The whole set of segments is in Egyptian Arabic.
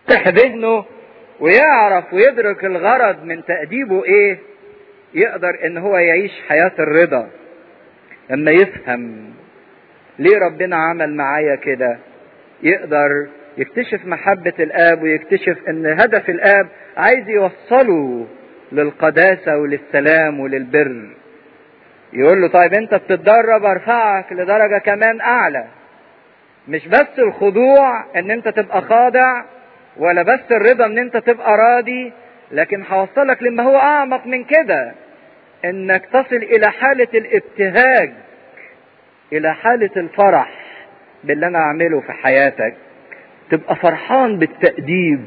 يفتح ذهنه ويعرف ويدرك الغرض من تأديبه ايه يقدر ان هو يعيش حياة الرضا لما يفهم ليه ربنا عمل معايا كده يقدر يكتشف محبة الآب ويكتشف إن هدف الآب عايز يوصله للقداسة وللسلام وللبر. يقول له طيب أنت بتتدرب أرفعك لدرجة كمان أعلى. مش بس الخضوع إن أنت تبقى خاضع ولا بس الرضا إن أنت تبقى راضي لكن هوصلك لما هو أعمق من كده. إنك تصل إلى حالة الابتهاج إلى حالة الفرح باللي أنا أعمله في حياتك. تبقى فرحان بالتأديب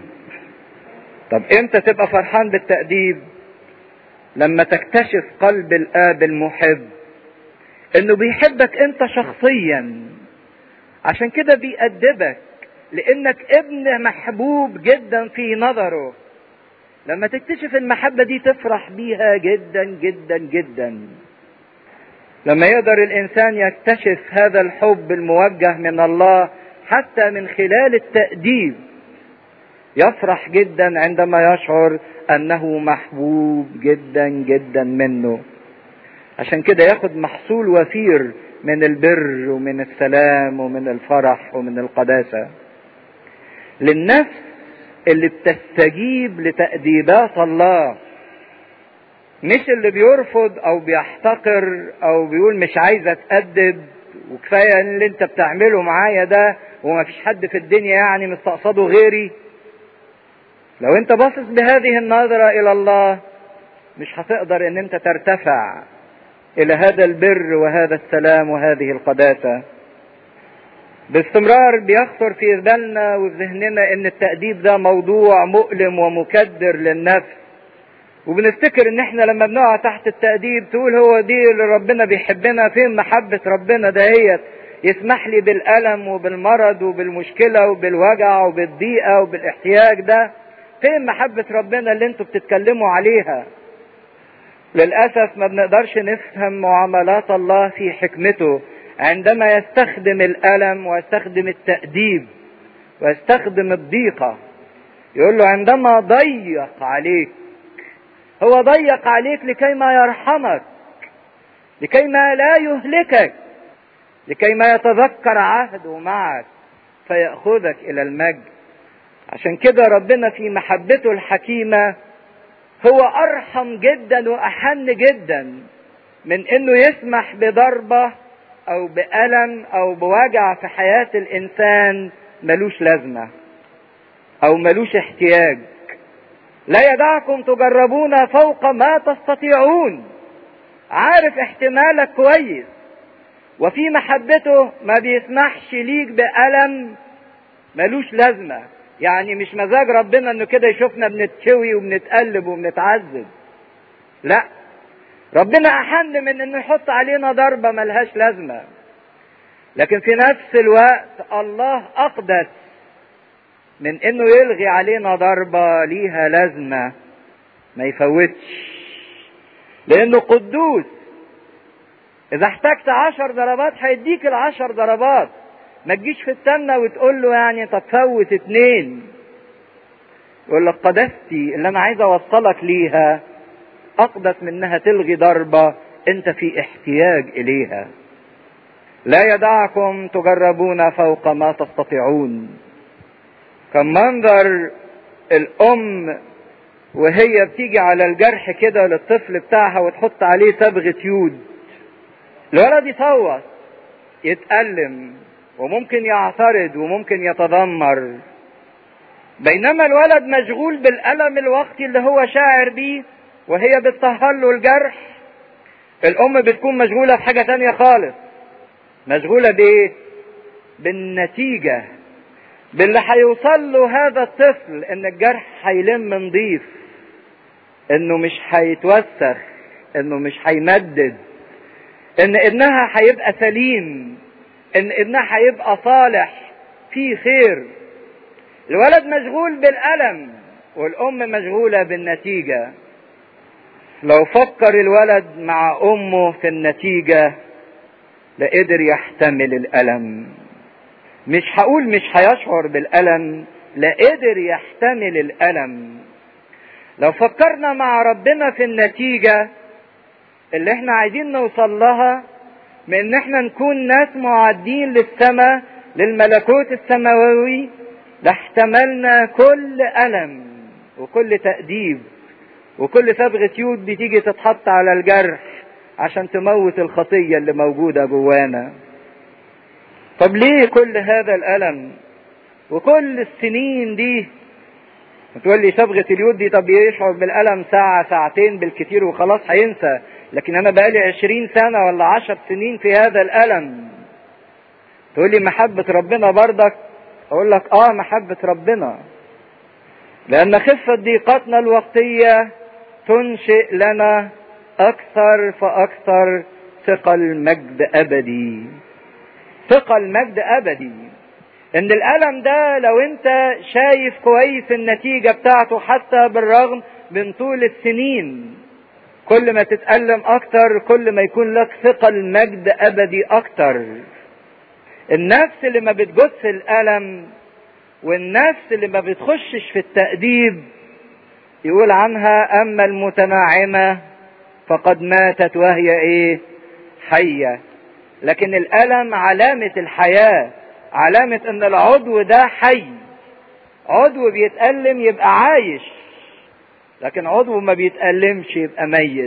طب امتى تبقى فرحان بالتأديب لما تكتشف قلب الآب المحب انه بيحبك انت شخصيا عشان كده بيأدبك لانك ابن محبوب جدا في نظره لما تكتشف المحبة دي تفرح بيها جدا جدا جدا لما يقدر الانسان يكتشف هذا الحب الموجه من الله حتى من خلال التأديب يفرح جدا عندما يشعر انه محبوب جدا جدا منه عشان كده ياخد محصول وفير من البر ومن السلام ومن الفرح ومن القداسة للنفس اللي بتستجيب لتأديبات الله مش اللي بيرفض او بيحتقر او بيقول مش عايز اتأدب وكفاية اللي انت بتعمله معايا ده وما فيش حد في الدنيا يعني مستقصده غيري لو انت باصص بهذه النظرة الى الله مش هتقدر ان انت ترتفع الى هذا البر وهذا السلام وهذه القداسة باستمرار بيخطر في بالنا وفي ذهننا ان التأديب ده موضوع مؤلم ومكدر للنفس وبنفتكر ان احنا لما بنقع تحت التأديب تقول هو دي اللي ربنا بيحبنا فين محبة ربنا دهيت يسمح لي بالألم وبالمرض وبالمشكلة وبالوجع وبالضيقة وبالاحتياج ده فين محبة ربنا اللي انتوا بتتكلموا عليها للأسف ما بنقدرش نفهم معاملات الله في حكمته عندما يستخدم الألم ويستخدم التأديب ويستخدم الضيقة يقول له عندما ضيق عليك هو ضيق عليك لكي ما يرحمك لكي ما لا يهلكك لكي ما يتذكر عهده معك فيأخذك إلى المجد عشان كده ربنا في محبته الحكيمة هو أرحم جدا وأحن جدا من إنه يسمح بضربة أو بألم أو بوجع في حياة الإنسان ملوش لازمة أو ملوش احتياج لا يدعكم تجربون فوق ما تستطيعون عارف احتمالك كويس وفي محبته ما بيسمحش ليك بألم ملوش لازمة يعني مش مزاج ربنا انه كده يشوفنا بنتشوي وبنتقلب وبنتعذب لا ربنا احن من انه يحط علينا ضربة ملهاش لازمة لكن في نفس الوقت الله اقدس من انه يلغي علينا ضربة ليها لازمة ما يفوتش لانه قدوس اذا احتجت عشر ضربات هيديك العشر ضربات ما تجيش في التنة وتقول له يعني طب فوت اتنين يقول لك قدستي اللي انا عايز اوصلك ليها اقدس من انها تلغي ضربة انت في احتياج اليها لا يدعكم تجربون فوق ما تستطيعون كان منظر الام وهي بتيجي على الجرح كده للطفل بتاعها وتحط عليه صبغة يود الولد يصوت يتألم وممكن يعترض وممكن يتذمر بينما الولد مشغول بالألم الوقتي اللي هو شاعر بيه وهي بتطهر له الجرح الأم بتكون مشغولة في حاجة تانية خالص مشغولة بإيه؟ بالنتيجة باللي هيوصل له هذا الطفل إن الجرح هيلم نضيف إنه مش هيتوسخ إنه مش هيمدد إن ابنها هيبقى سليم ان ابنها هيبقى صالح فيه خير الولد مشغول بالألم والأم مشغولة بالنتيجة لو فكر الولد مع أمه في النتيجة لقدر يحتمل الألم مش هقول مش هيشعر بالألم لا قدر يحتمل الألم لو فكرنا مع ربنا في النتيجة اللي احنا عايزين نوصل لها من ان احنا نكون ناس معدين للسماء للملكوت السماوي لاحتملنا كل ألم وكل تأديب وكل صبغة يود بتيجي تتحط على الجرح عشان تموت الخطية اللي موجودة جوانا طب ليه كل هذا الألم وكل السنين دي تقول لي صبغة اليود دي طب يشعر بالألم ساعة ساعتين بالكتير وخلاص هينسى لكن أنا بقالي عشرين سنة ولا عشر سنين في هذا الألم تقول لي محبة ربنا برضك أقول لك آه محبة ربنا لأن خفة ضيقتنا الوقتية تنشئ لنا أكثر فأكثر ثقل مجد أبدي ثقل مجد أبدي إن الألم ده لو أنت شايف كويس النتيجة بتاعته حتى بالرغم من طول السنين كل ما تتألم أكتر كل ما يكون لك ثقل مجد أبدي أكتر النفس اللي ما بتجدش الألم والنفس اللي ما بتخشش في التأديب يقول عنها أما المتناعمة فقد ماتت وهي إيه حية لكن الألم علامة الحياة علامة إن العضو ده حي عضو بيتألم يبقى عايش لكن عضو ما بيتألمش يبقى ميت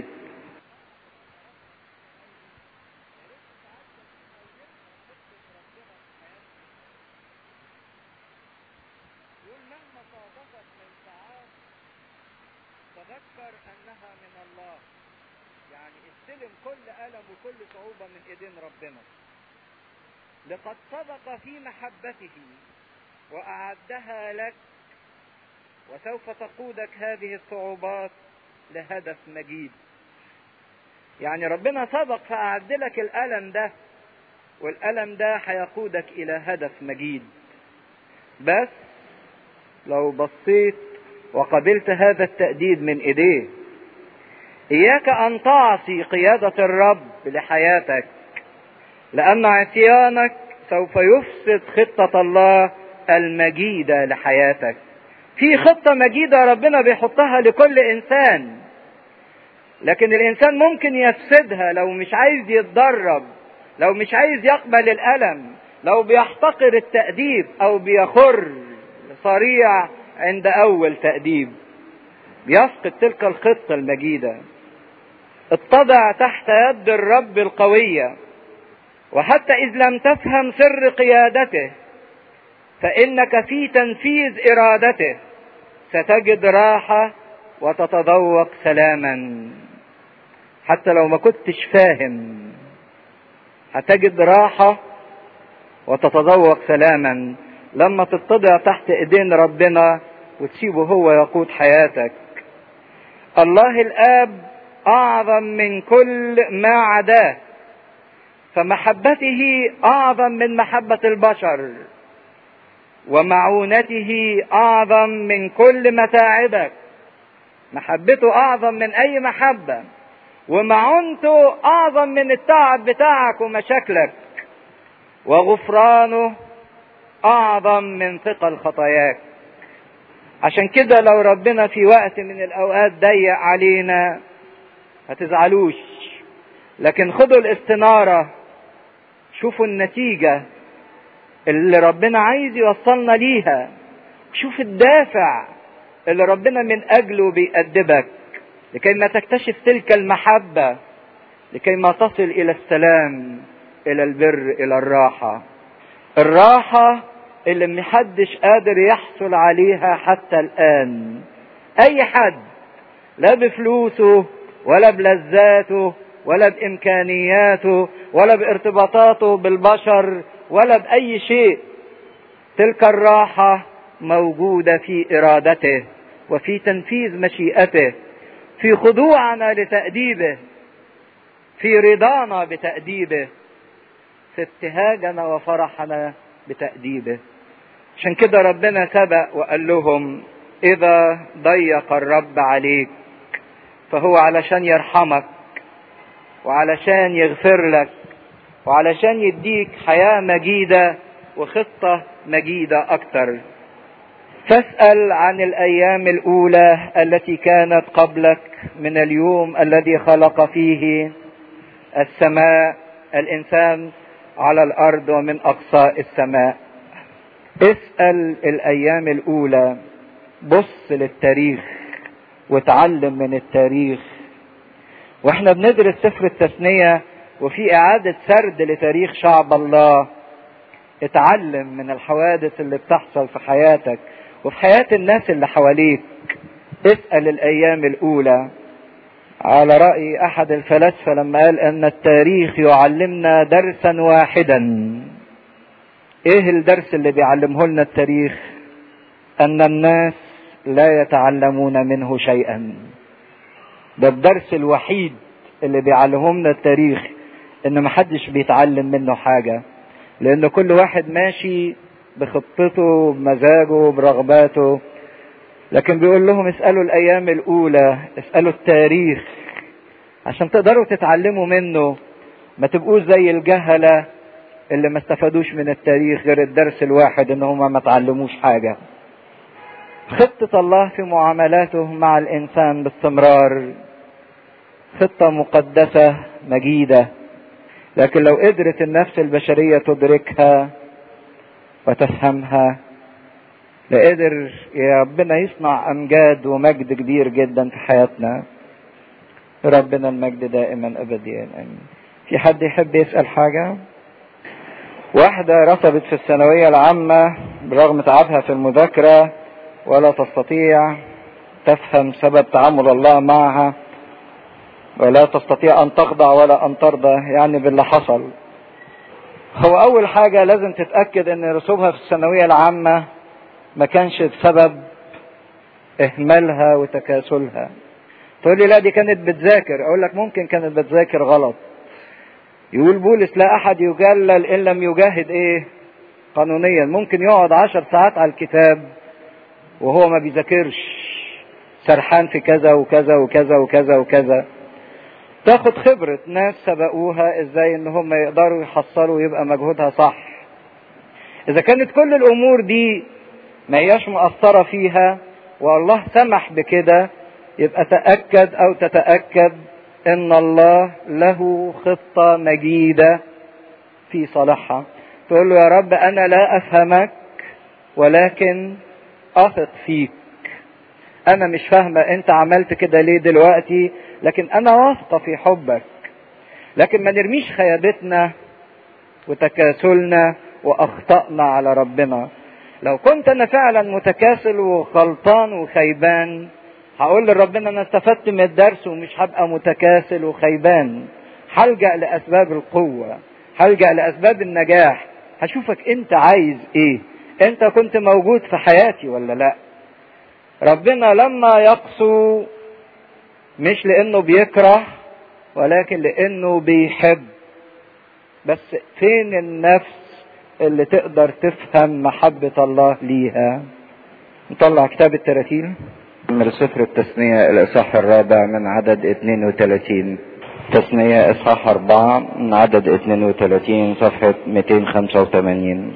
تذكر انها من الله يعني استلم كل الم وكل صعوبه من ايدين ربنا لقد سبق في محبته واعدها لك وسوف تقودك هذه الصعوبات لهدف مجيد يعني ربنا سبق فأعد لك الألم ده والألم ده هيقودك إلى هدف مجيد بس لو بصيت وقبلت هذا التأديد من إيديه إياك أن تعصي قيادة الرب لحياتك لأن عصيانك سوف يفسد خطة الله المجيدة لحياتك في خطة مجيدة ربنا بيحطها لكل إنسان لكن الإنسان ممكن يفسدها لو مش عايز يتدرب لو مش عايز يقبل الألم لو بيحتقر التأديب أو بيخر صريع عند أول تأديب بيفقد تلك الخطة المجيدة اتضع تحت يد الرب القوية وحتى إذ لم تفهم سر قيادته فإنك في تنفيذ إرادته ستجد راحة وتتذوق سلاما حتى لو ما كنتش فاهم هتجد راحة وتتذوق سلاما لما تتضع تحت ايدين ربنا وتسيبه هو يقود حياتك الله الاب اعظم من كل ما عداه فمحبته اعظم من محبة البشر ومعونته اعظم من كل متاعبك محبته اعظم من اي محبة ومعونته اعظم من التعب بتاعك ومشاكلك وغفرانه اعظم من ثقل خطاياك عشان كده لو ربنا في وقت من الاوقات ضيق علينا ما تزعلوش لكن خدوا الاستنارة شوفوا النتيجة اللي ربنا عايز يوصلنا ليها شوف الدافع اللي ربنا من اجله بيأدبك لكي ما تكتشف تلك المحبة لكي ما تصل الى السلام الى البر الى الراحة الراحة اللي محدش قادر يحصل عليها حتى الآن أي حد لا بفلوسه ولا بلذاته ولا بإمكانياته ولا بارتباطاته بالبشر ولا بأي شيء تلك الراحة موجودة في إرادته وفي تنفيذ مشيئته في خضوعنا لتأديبه في رضانا بتأديبه في ابتهاجنا وفرحنا بتأديبه عشان كده ربنا سبق وقال لهم إذا ضيق الرب عليك فهو علشان يرحمك وعلشان يغفر لك وعلشان يديك حياة مجيدة وخطة مجيدة أكتر فاسأل عن الأيام الأولى التي كانت قبلك من اليوم الذي خلق فيه السماء الإنسان على الأرض ومن أقصاء السماء اسأل الأيام الأولى بص للتاريخ وتعلم من التاريخ واحنا بندرس سفر التثنية وفي إعادة سرد لتاريخ شعب الله اتعلم من الحوادث اللي بتحصل في حياتك وفي حياة الناس اللي حواليك اسأل الأيام الأولى على رأي أحد الفلاسفة لما قال أن التاريخ يعلمنا درسا واحدا إيه الدرس اللي بيعلمه لنا التاريخ أن الناس لا يتعلمون منه شيئا ده الدرس الوحيد اللي بيعلمنا التاريخ ان محدش بيتعلم منه حاجة لان كل واحد ماشي بخطته بمزاجه برغباته لكن بيقول لهم اسألوا الايام الاولى اسألوا التاريخ عشان تقدروا تتعلموا منه ما تبقوش زي الجهلة اللي ما استفادوش من التاريخ غير الدرس الواحد ان هم ما تعلموش حاجة خطة الله في معاملاته مع الانسان باستمرار خطة مقدسة مجيدة لكن لو قدرت النفس البشرية تدركها وتفهمها لقدر يا ربنا يصنع أمجاد ومجد كبير جدا في حياتنا ربنا المجد دائما أبديا آمين في حد يحب يسأل حاجة واحدة رسبت في الثانوية العامة برغم تعبها في المذاكرة ولا تستطيع تفهم سبب تعامل الله معها ولا تستطيع ان تخضع ولا ان ترضى يعني باللي حصل هو اول حاجة لازم تتأكد ان رسوبها في الثانوية العامة ما كانش بسبب اهمالها وتكاسلها تقول لي لا دي كانت بتذاكر اقول لك ممكن كانت بتذاكر غلط يقول بولس لا احد يجلل ان لم يجاهد ايه قانونيا ممكن يقعد عشر ساعات على الكتاب وهو ما بيذاكرش سرحان في كذا وكذا وكذا وكذا وكذا تاخد خبرة ناس سبقوها ازاي ان هم يقدروا يحصلوا ويبقى مجهودها صح اذا كانت كل الامور دي ما هياش مؤثرة فيها والله سمح بكده يبقى تأكد او تتأكد ان الله له خطة مجيدة في صالحها تقول له يا رب انا لا افهمك ولكن اثق فيك انا مش فاهمة انت عملت كده ليه دلوقتي لكن انا واثقة في حبك لكن ما نرميش خيابتنا وتكاسلنا واخطأنا على ربنا لو كنت انا فعلا متكاسل وغلطان وخيبان هقول لربنا انا استفدت من الدرس ومش هبقى متكاسل وخيبان هلجأ لاسباب القوة هلجأ لاسباب النجاح هشوفك انت عايز ايه انت كنت موجود في حياتي ولا لا ربنا لما يقسو مش لانه بيكره ولكن لانه بيحب بس فين النفس اللي تقدر تفهم محبة الله ليها نطلع كتاب التراتيل من سفر التثنية الإصحاح الرابع من عدد 32 تثنية إصحاح أربعة من عدد 32 صفحة 285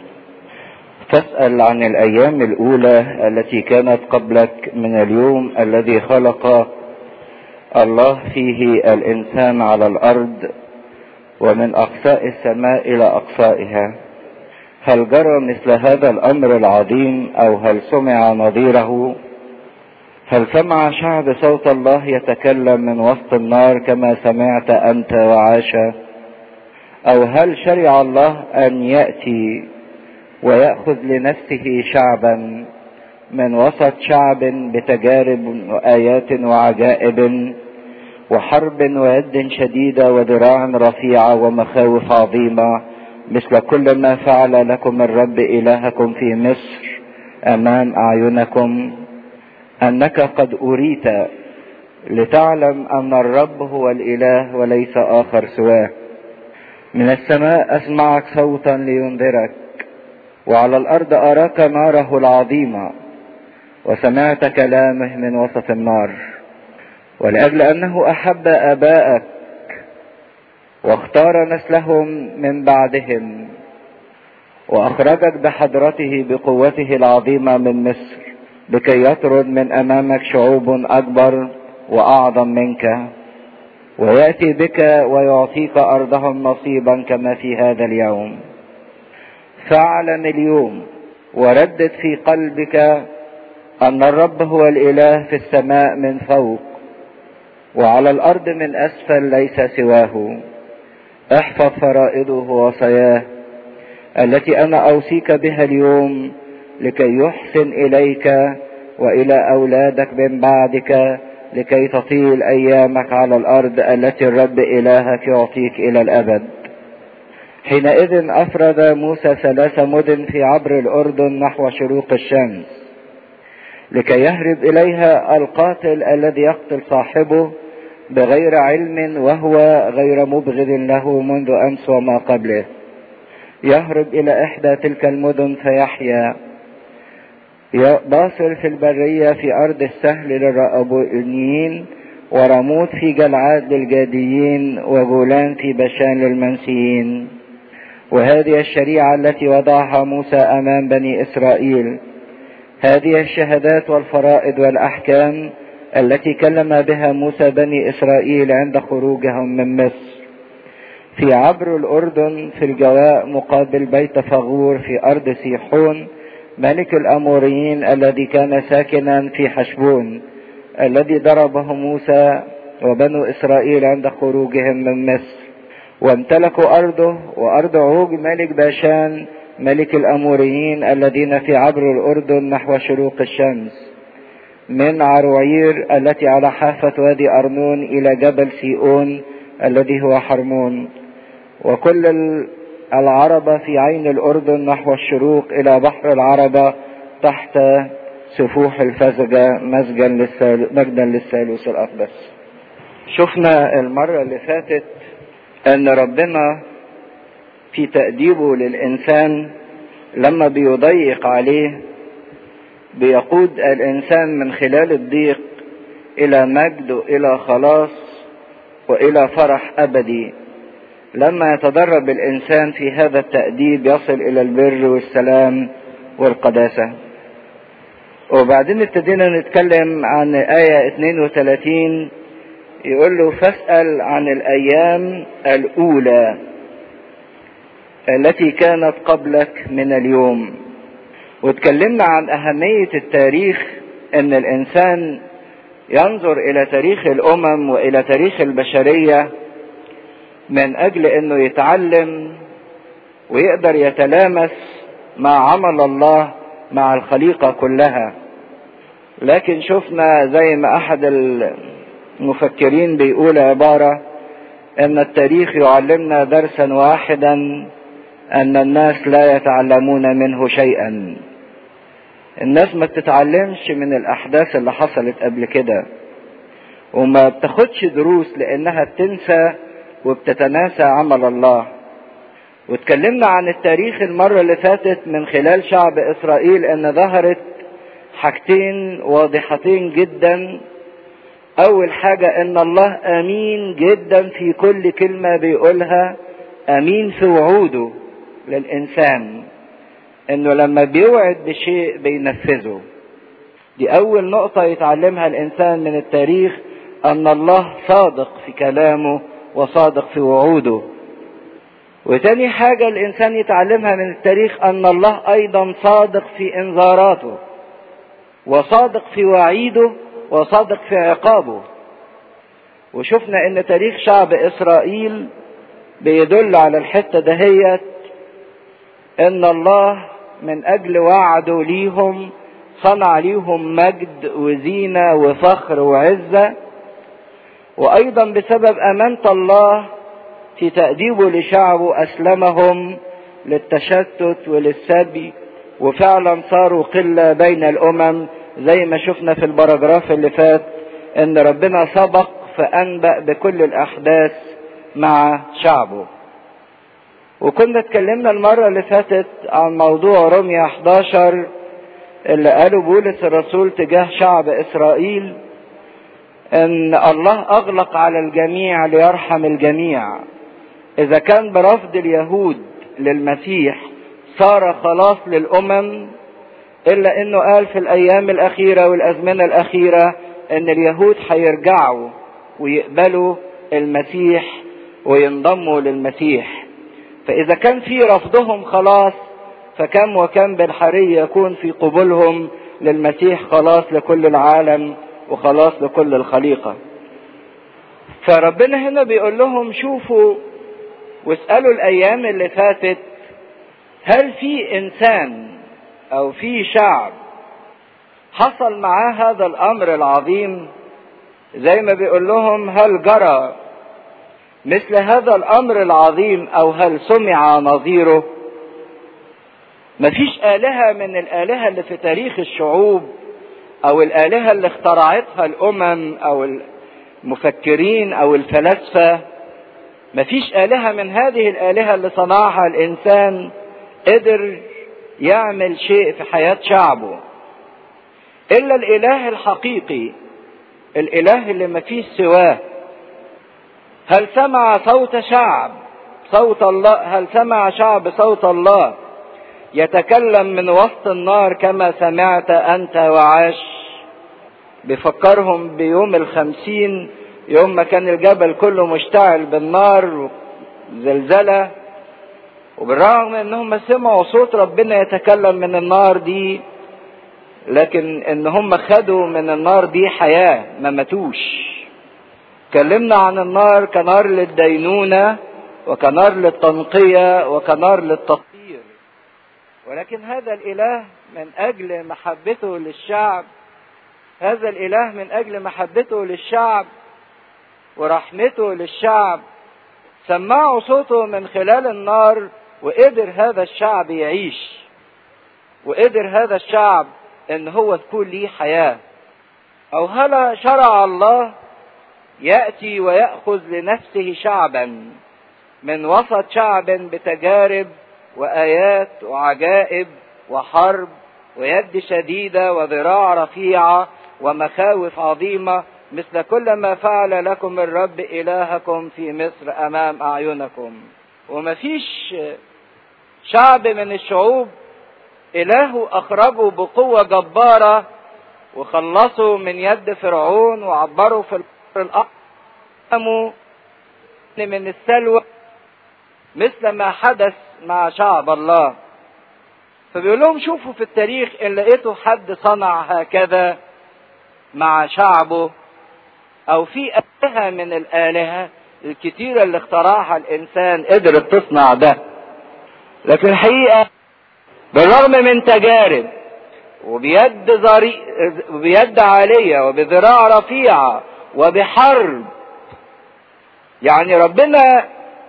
فاسأل عن الأيام الأولى التي كانت قبلك من اليوم الذي خلق الله فيه الإنسان على الأرض ومن أقصاء السماء إلى أقصائها هل جرى مثل هذا الأمر العظيم أو هل سمع نظيره هل سمع شعب صوت الله يتكلم من وسط النار كما سمعت أنت وعاشا أو هل شرع الله أن يأتي ويأخذ لنفسه شعبا من وسط شعب بتجارب وآيات وعجائب وحرب ويد شديدة وذراع رفيعة ومخاوف عظيمة مثل كل ما فعل لكم الرب إلهكم في مصر أمام أعينكم أنك قد أريت لتعلم أن الرب هو الإله وليس آخر سواه من السماء أسمعك صوتا لينذرك وعلى الأرض أراك ناره العظيمة وسمعت كلامه من وسط النار ولأجل أنه أحب آباءك واختار نسلهم من بعدهم وأخرجك بحضرته بقوته العظيمة من مصر لكي يطرد من امامك شعوب اكبر واعظم منك وياتي بك ويعطيك ارضهم نصيبا كما في هذا اليوم فاعلم اليوم وردد في قلبك ان الرب هو الاله في السماء من فوق وعلى الارض من اسفل ليس سواه احفظ فرائضه ووصاياه التي انا اوصيك بها اليوم لكي يحسن اليك والى اولادك من بعدك لكي تطيل ايامك على الارض التي الرب الهك يعطيك الى الابد حينئذ افرد موسى ثلاث مدن في عبر الاردن نحو شروق الشمس لكي يهرب اليها القاتل الذي يقتل صاحبه بغير علم وهو غير مبغض له منذ امس وما قبله يهرب الى احدى تلك المدن فيحيا باصر في البرية في أرض السهل للرأبونيين ورموت في جلعاد للجاديين وجولان في بشان للمنسيين وهذه الشريعة التي وضعها موسى أمام بني إسرائيل هذه الشهادات والفرائض والأحكام التي كلم بها موسى بني إسرائيل عند خروجهم من مصر في عبر الأردن في الجواء مقابل بيت فغور في أرض سيحون ملك الأموريين الذي كان ساكنا في حشبون الذي ضربه موسى وبنو إسرائيل عند خروجهم من مصر وامتلكوا أرضه وأرض عوج ملك باشان ملك الأموريين الذين في عبر الأردن نحو شروق الشمس من عروعير التي على حافة وادي أرنون إلى جبل سيئون الذي هو حرمون وكل العربة في عين الأردن نحو الشروق إلى بحر العربة تحت سفوح الفزجة مجدا للثالوث, مجدا للثالوث الأقدس شفنا المرة اللي فاتت أن ربنا في تأديبه للإنسان لما بيضيق عليه بيقود الإنسان من خلال الضيق إلى مجد وإلى خلاص وإلى فرح أبدي لما يتدرب الانسان في هذا التأديب يصل الى البر والسلام والقداسة وبعدين ابتدينا نتكلم عن آية 32 يقول له فاسأل عن الأيام الأولى التي كانت قبلك من اليوم واتكلمنا عن أهمية التاريخ أن الإنسان ينظر إلى تاريخ الأمم وإلى تاريخ البشرية من اجل انه يتعلم ويقدر يتلامس مع عمل الله مع الخليقه كلها لكن شفنا زي ما احد المفكرين بيقول عباره ان التاريخ يعلمنا درسا واحدا ان الناس لا يتعلمون منه شيئا الناس ما بتتعلمش من الاحداث اللي حصلت قبل كده وما بتاخدش دروس لانها بتنسى وبتتناسى عمل الله واتكلمنا عن التاريخ المرة اللي فاتت من خلال شعب إسرائيل أن ظهرت حاجتين واضحتين جدا أول حاجة أن الله أمين جدا في كل كلمة بيقولها أمين في وعوده للإنسان أنه لما بيوعد بشيء بينفذه دي أول نقطة يتعلمها الإنسان من التاريخ أن الله صادق في كلامه وصادق في وعوده وتاني حاجة الإنسان يتعلمها من التاريخ أن الله أيضا صادق في إنذاراته وصادق في وعيده وصادق في عقابه وشفنا ان تاريخ شعب اسرائيل بيدل على الحتة دهيت ان الله من اجل وعده ليهم صنع ليهم مجد وزينة وفخر وعزة وايضا بسبب امانة الله في تأديبه لشعبه اسلمهم للتشتت وللسبي وفعلا صاروا قلة بين الامم زي ما شفنا في البراجراف اللي فات ان ربنا سبق فانبأ بكل الاحداث مع شعبه وكنا اتكلمنا المرة اللي فاتت عن موضوع رمية 11 اللي قاله بولس الرسول تجاه شعب اسرائيل ان الله اغلق على الجميع ليرحم الجميع اذا كان برفض اليهود للمسيح صار خلاص للامم الا انه قال في الايام الاخيرة والازمنة الاخيرة ان اليهود هيرجعوا ويقبلوا المسيح وينضموا للمسيح فاذا كان في رفضهم خلاص فكم وكم بالحري يكون في قبولهم للمسيح خلاص لكل العالم وخلاص لكل الخليقة فربنا هنا بيقول لهم شوفوا واسألوا الأيام اللي فاتت هل في إنسان أو في شعب حصل معاه هذا الأمر العظيم زي ما بيقول لهم هل جرى مثل هذا الأمر العظيم أو هل سمع نظيره مفيش آلهة من الآلهة اللي في تاريخ الشعوب أو الآلهة اللي اخترعتها الأمم أو المفكرين أو الفلاسفة مفيش آلهة من هذه الآلهة اللي صنعها الإنسان قدر يعمل شيء في حياة شعبه إلا الإله الحقيقي الإله اللي مفيش سواه هل سمع صوت شعب صوت الله هل سمع شعب صوت الله يتكلم من وسط النار كما سمعت أنت وعاش بيفكرهم بيوم الخمسين يوم ما كان الجبل كله مشتعل بالنار زلزلة وبالرغم انهم سمعوا صوت ربنا يتكلم من النار دي لكن ان هم خدوا من النار دي حياة ما ماتوش اتكلمنا عن النار كنار للدينونة وكنار للتنقية وكنار للتطهير ولكن هذا الاله من اجل محبته للشعب هذا الاله من اجل محبته للشعب ورحمته للشعب سمعوا صوته من خلال النار وقدر هذا الشعب يعيش وقدر هذا الشعب ان هو تكون ليه حياه او هل شرع الله ياتي وياخذ لنفسه شعبا من وسط شعب بتجارب وايات وعجائب وحرب ويد شديده وذراع رفيعه ومخاوف عظيمه مثل كل ما فعل لكم الرب الهكم في مصر امام اعينكم ومفيش شعب من الشعوب إلهه أخرجه بقوة جبارة وخلصوا من يد فرعون وعبروا في البحر الأحمر من السلوى مثل ما حدث مع شعب الله فبيقول لهم شوفوا في التاريخ إن لقيتوا حد صنع هكذا مع شعبه أو في آلهة من الآلهة الكتيرة اللي اخترعها الإنسان قدرت تصنع ده لكن الحقيقة بالرغم من تجارب وبيد ظري... وبيد عالية وبذراع رفيعة وبحرب يعني ربنا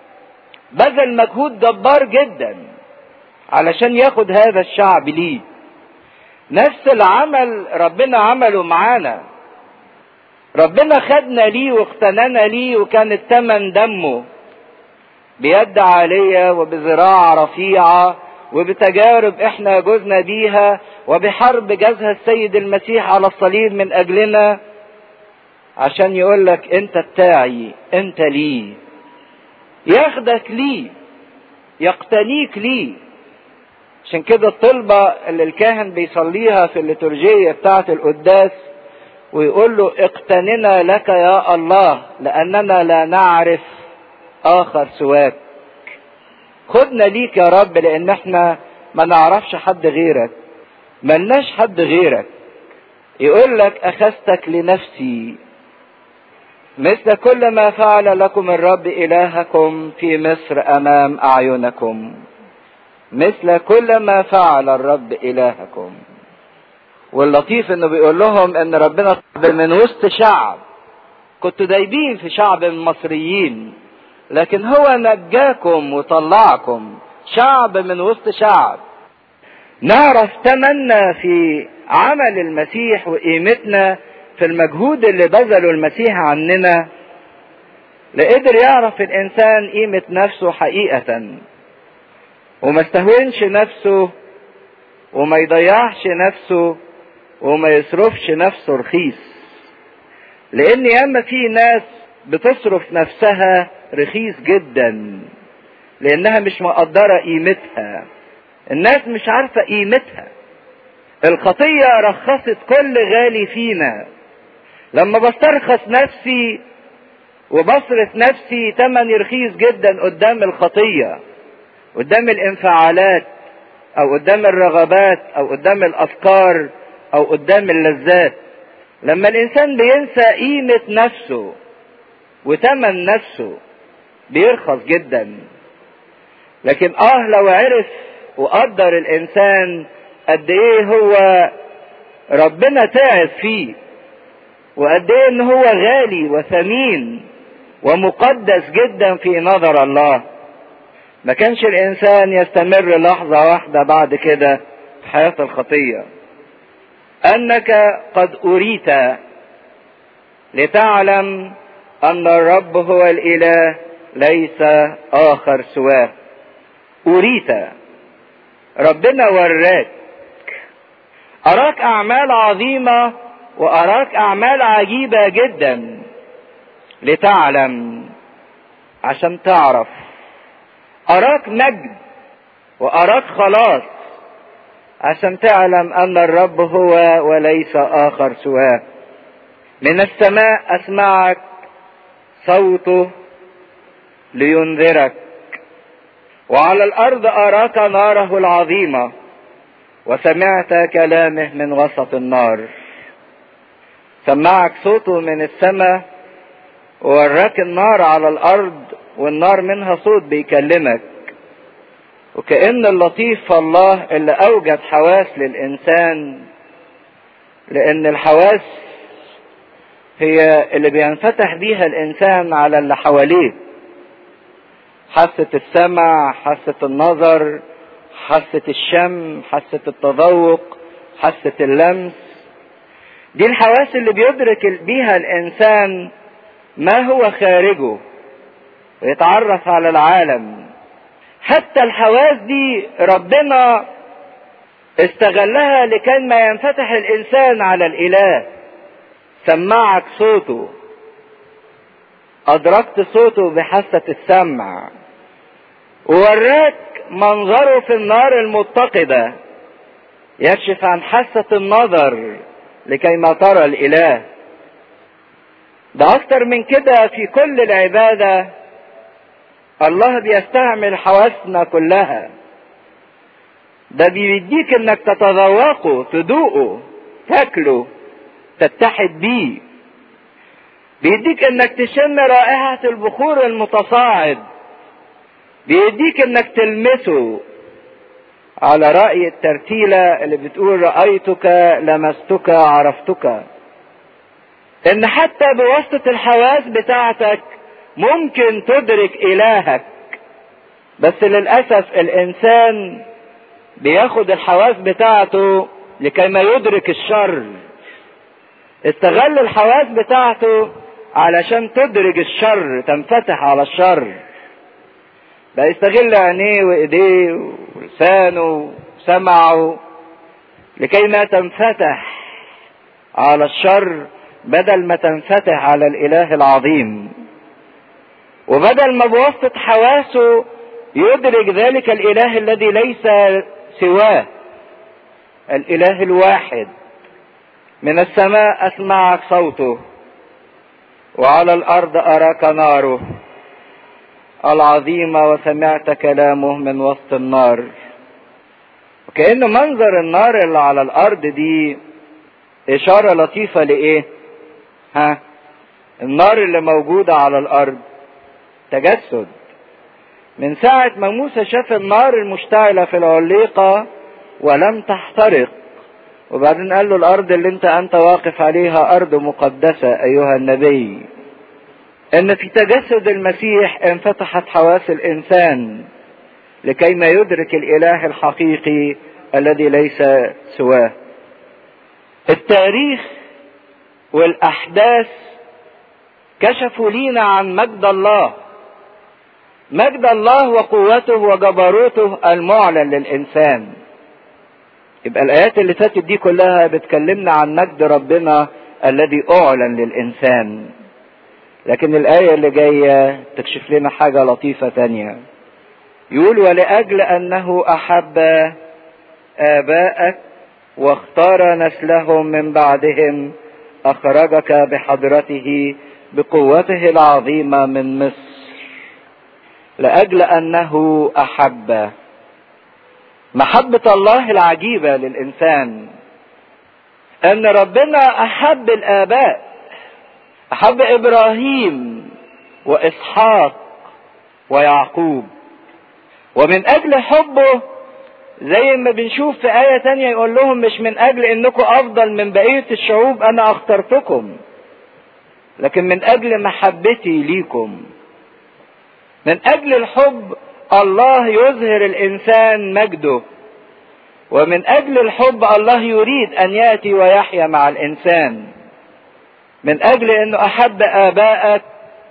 بذل مجهود جبار جدا علشان ياخد هذا الشعب ليه نفس العمل ربنا عمله معانا ربنا خدنا ليه واقتنانا ليه وكان الثمن دمه بيد عالية وبذراع رفيعة وبتجارب احنا جزنا بيها وبحرب جازها السيد المسيح على الصليب من اجلنا عشان يقول لك انت بتاعي انت لي ياخدك لي يقتنيك لي عشان كده الطلبة اللي الكاهن بيصليها في الليتورجية بتاعة القداس ويقول له اقتننا لك يا الله لأننا لا نعرف آخر سواك خدنا ليك يا رب لأن احنا ما نعرفش حد غيرك ملناش حد غيرك يقول لك أخذتك لنفسي مثل كل ما فعل لكم الرب إلهكم في مصر أمام أعينكم مثل كل ما فعل الرب إلهكم واللطيف انه بيقول لهم ان ربنا من وسط شعب كنتوا دايبين في شعب المصريين لكن هو نجاكم وطلعكم شعب من وسط شعب نعرف تمنا في عمل المسيح وقيمتنا في المجهود اللي بذله المسيح عننا لقدر يعرف الانسان قيمة نفسه حقيقة وما استهونش نفسه وما يضيعش نفسه وما يصرفش نفسه رخيص لان ياما في ناس بتصرف نفسها رخيص جدا لانها مش مقدره قيمتها الناس مش عارفه قيمتها الخطية رخصت كل غالي فينا لما بسترخص نفسي وبصرف نفسي تمن رخيص جدا قدام الخطية قدام الانفعالات او قدام الرغبات او قدام الافكار او قدام اللذات لما الانسان بينسى قيمة نفسه وتمن نفسه بيرخص جدا لكن اه لو عرف وقدر الانسان قد ايه هو ربنا تعب فيه وقد ايه ان هو غالي وثمين ومقدس جدا في نظر الله ما كانش الانسان يستمر لحظة واحدة بعد كده في حياة الخطية انك قد اريت لتعلم ان الرب هو الاله ليس اخر سواه اريت ربنا وراك اراك اعمال عظيمة واراك اعمال عجيبة جدا لتعلم عشان تعرف اراك مجد واراك خلاص عشان تعلم ان الرب هو وليس اخر سواه من السماء اسمعك صوته لينذرك وعلى الارض اراك ناره العظيمه وسمعت كلامه من وسط النار سمعك صوته من السماء ووراك النار على الارض والنار منها صوت بيكلمك وكأن اللطيف الله اللي اوجد حواس للانسان لان الحواس هي اللي بينفتح بيها الانسان على اللي حواليه حاسة السمع حاسة النظر حاسة الشم حاسة التذوق حاسة اللمس دي الحواس اللي بيدرك بيها الانسان ما هو خارجه ويتعرف على العالم حتى الحواس دي ربنا استغلها لكي ما ينفتح الانسان على الاله سمعك صوته ادركت صوته بحاسة السمع ووراك منظره في النار المتقدة يكشف عن حاسة النظر لكي ما ترى الاله ده اكتر من كده في كل العبادة الله بيستعمل حواسنا كلها ده بيديك انك تتذوقه تدوقه تاكله تتحد بيه بيديك انك تشم رائحة البخور المتصاعد بيديك انك تلمسه على رأي الترتيلة اللي بتقول رأيتك لمستك عرفتك ان حتى بواسطة الحواس بتاعتك ممكن تدرك الهك بس للأسف الانسان بياخد الحواس بتاعته لكي ما يدرك الشر استغل الحواس بتاعته علشان تدرك الشر تنفتح على الشر بقى يستغل عينيه وايديه ولسانه وسمعه لكي ما تنفتح على الشر بدل ما تنفتح على الاله العظيم وبدل ما بواسطة حواسه يدرك ذلك الاله الذي ليس سواه الاله الواحد من السماء اسمعك صوته وعلى الارض اراك ناره العظيمة وسمعت كلامه من وسط النار وكأن منظر النار اللي على الارض دي اشارة لطيفة لايه ها النار اللي موجودة على الارض تجسد من ساعة ما موسى شاف النار المشتعلة في العليقة ولم تحترق وبعدين قال له الارض اللي انت انت واقف عليها ارض مقدسة ايها النبي ان في تجسد المسيح انفتحت حواس الانسان لكي ما يدرك الاله الحقيقي الذي ليس سواه التاريخ والاحداث كشفوا لينا عن مجد الله مجد الله وقوته وجبروته المعلن للانسان يبقى الايات اللي فاتت دي كلها بتكلمنا عن مجد ربنا الذي اعلن للانسان لكن الايه اللي جايه تكشف لنا حاجه لطيفه تانية يقول ولاجل انه احب اباءك واختار نسلهم من بعدهم اخرجك بحضرته بقوته العظيمه من مصر لاجل انه احب محبه الله العجيبه للانسان ان ربنا احب الاباء احب ابراهيم واسحاق ويعقوب ومن اجل حبه زي ما بنشوف في آية تانية يقول لهم مش من أجل إنكم أفضل من بقية الشعوب أنا اخترتكم لكن من أجل محبتي ليكم من أجل الحب الله يظهر الإنسان مجده ومن أجل الحب الله يريد أن يأتي ويحيا مع الإنسان من أجل أنه أحب آبائك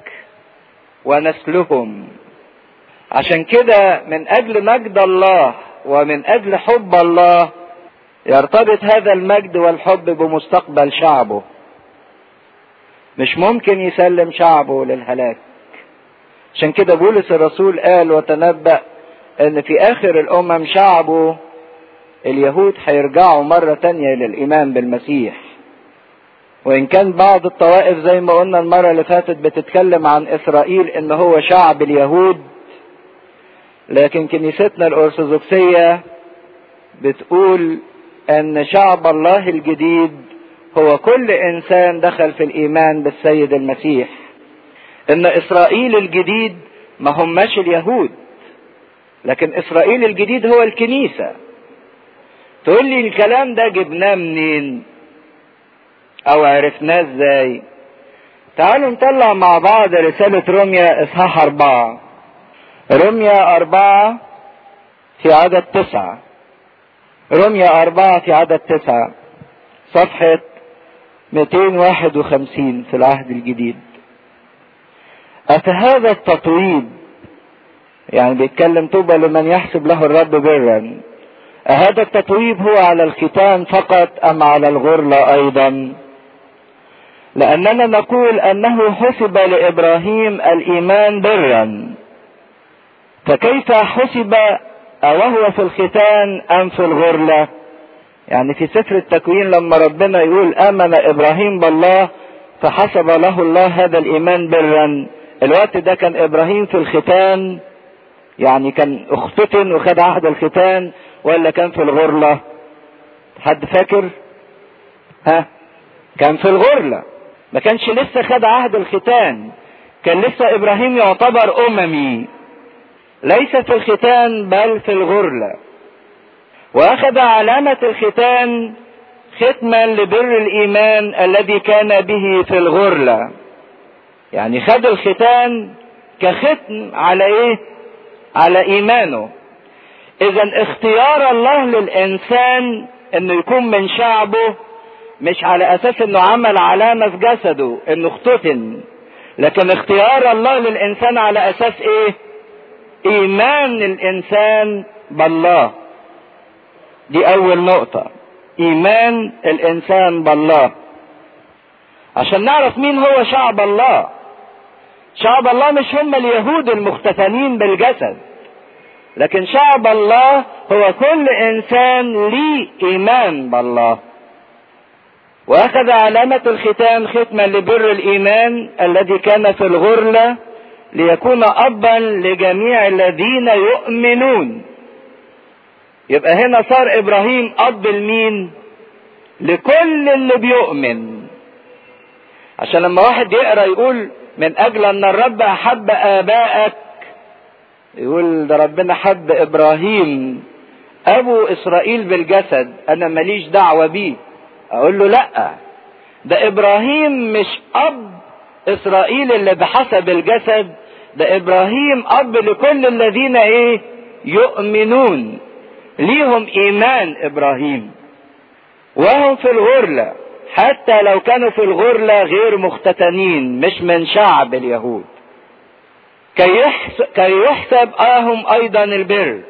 ونسلهم عشان كده من أجل مجد الله ومن اجل حب الله يرتبط هذا المجد والحب بمستقبل شعبه مش ممكن يسلم شعبه للهلاك عشان كده بولس الرسول قال وتنبأ ان في اخر الامم شعبه اليهود هيرجعوا مرة تانية للايمان بالمسيح وان كان بعض الطوائف زي ما قلنا المرة اللي فاتت بتتكلم عن اسرائيل ان هو شعب اليهود لكن كنيستنا الأرثوذكسية بتقول أن شعب الله الجديد هو كل إنسان دخل في الإيمان بالسيد المسيح إن إسرائيل الجديد ما هماش اليهود لكن إسرائيل الجديد هو الكنيسة تقول لي الكلام ده جبناه منين أو عرفناه إزاي تعالوا نطلع مع بعض رسالة روميا إصحاح أربعة رمية أربعة في عدد تسعة رمية أربعة في عدد تسعة صفحة 251 في العهد الجديد أفهذا التطويب يعني بيتكلم طوبى لمن يحسب له الرب برا أهذا التطويب هو على الختان فقط أم على الغرلة أيضا لأننا نقول أنه حسب لإبراهيم الإيمان برا فكيف حسب وهو في الختان ام في الغرلة يعني في سفر التكوين لما ربنا يقول امن ابراهيم بالله فحسب له الله هذا الايمان برا الوقت ده كان ابراهيم في الختان يعني كان اختتن وخد عهد الختان ولا كان في الغرلة حد فاكر ها كان في الغرلة ما كانش لسه خد عهد الختان كان لسه ابراهيم يعتبر اممي ليس في الختان بل في الغرلة واخذ علامة الختان ختما لبر الايمان الذي كان به في الغرلة يعني خد الختان كختم على ايه على ايمانه اذا اختيار الله للانسان انه يكون من شعبه مش على اساس انه عمل علامة في جسده انه اختتن لكن اختيار الله للانسان على اساس ايه ايمان الانسان بالله دي اول نقطة ايمان الانسان بالله عشان نعرف مين هو شعب الله شعب الله مش هم اليهود المختتنين بالجسد لكن شعب الله هو كل انسان ليه ايمان بالله واخذ علامة الختان ختما لبر الايمان الذي كان في الغرلة ليكون ابا لجميع الذين يؤمنون يبقى هنا صار ابراهيم اب لمين لكل اللي بيؤمن عشان لما واحد يقرا يقول من اجل ان الرب احب ابائك يقول ده ربنا حب ابراهيم ابو اسرائيل بالجسد انا ماليش دعوه بيه اقول له لا ده ابراهيم مش اب اسرائيل اللي بحسب الجسد ده ابراهيم اب لكل الذين ايه يؤمنون ليهم ايمان ابراهيم وهم في الغرلة حتى لو كانوا في الغرلة غير مختتنين مش من شعب اليهود كي يحسب, كي يحسب اهم ايضا البر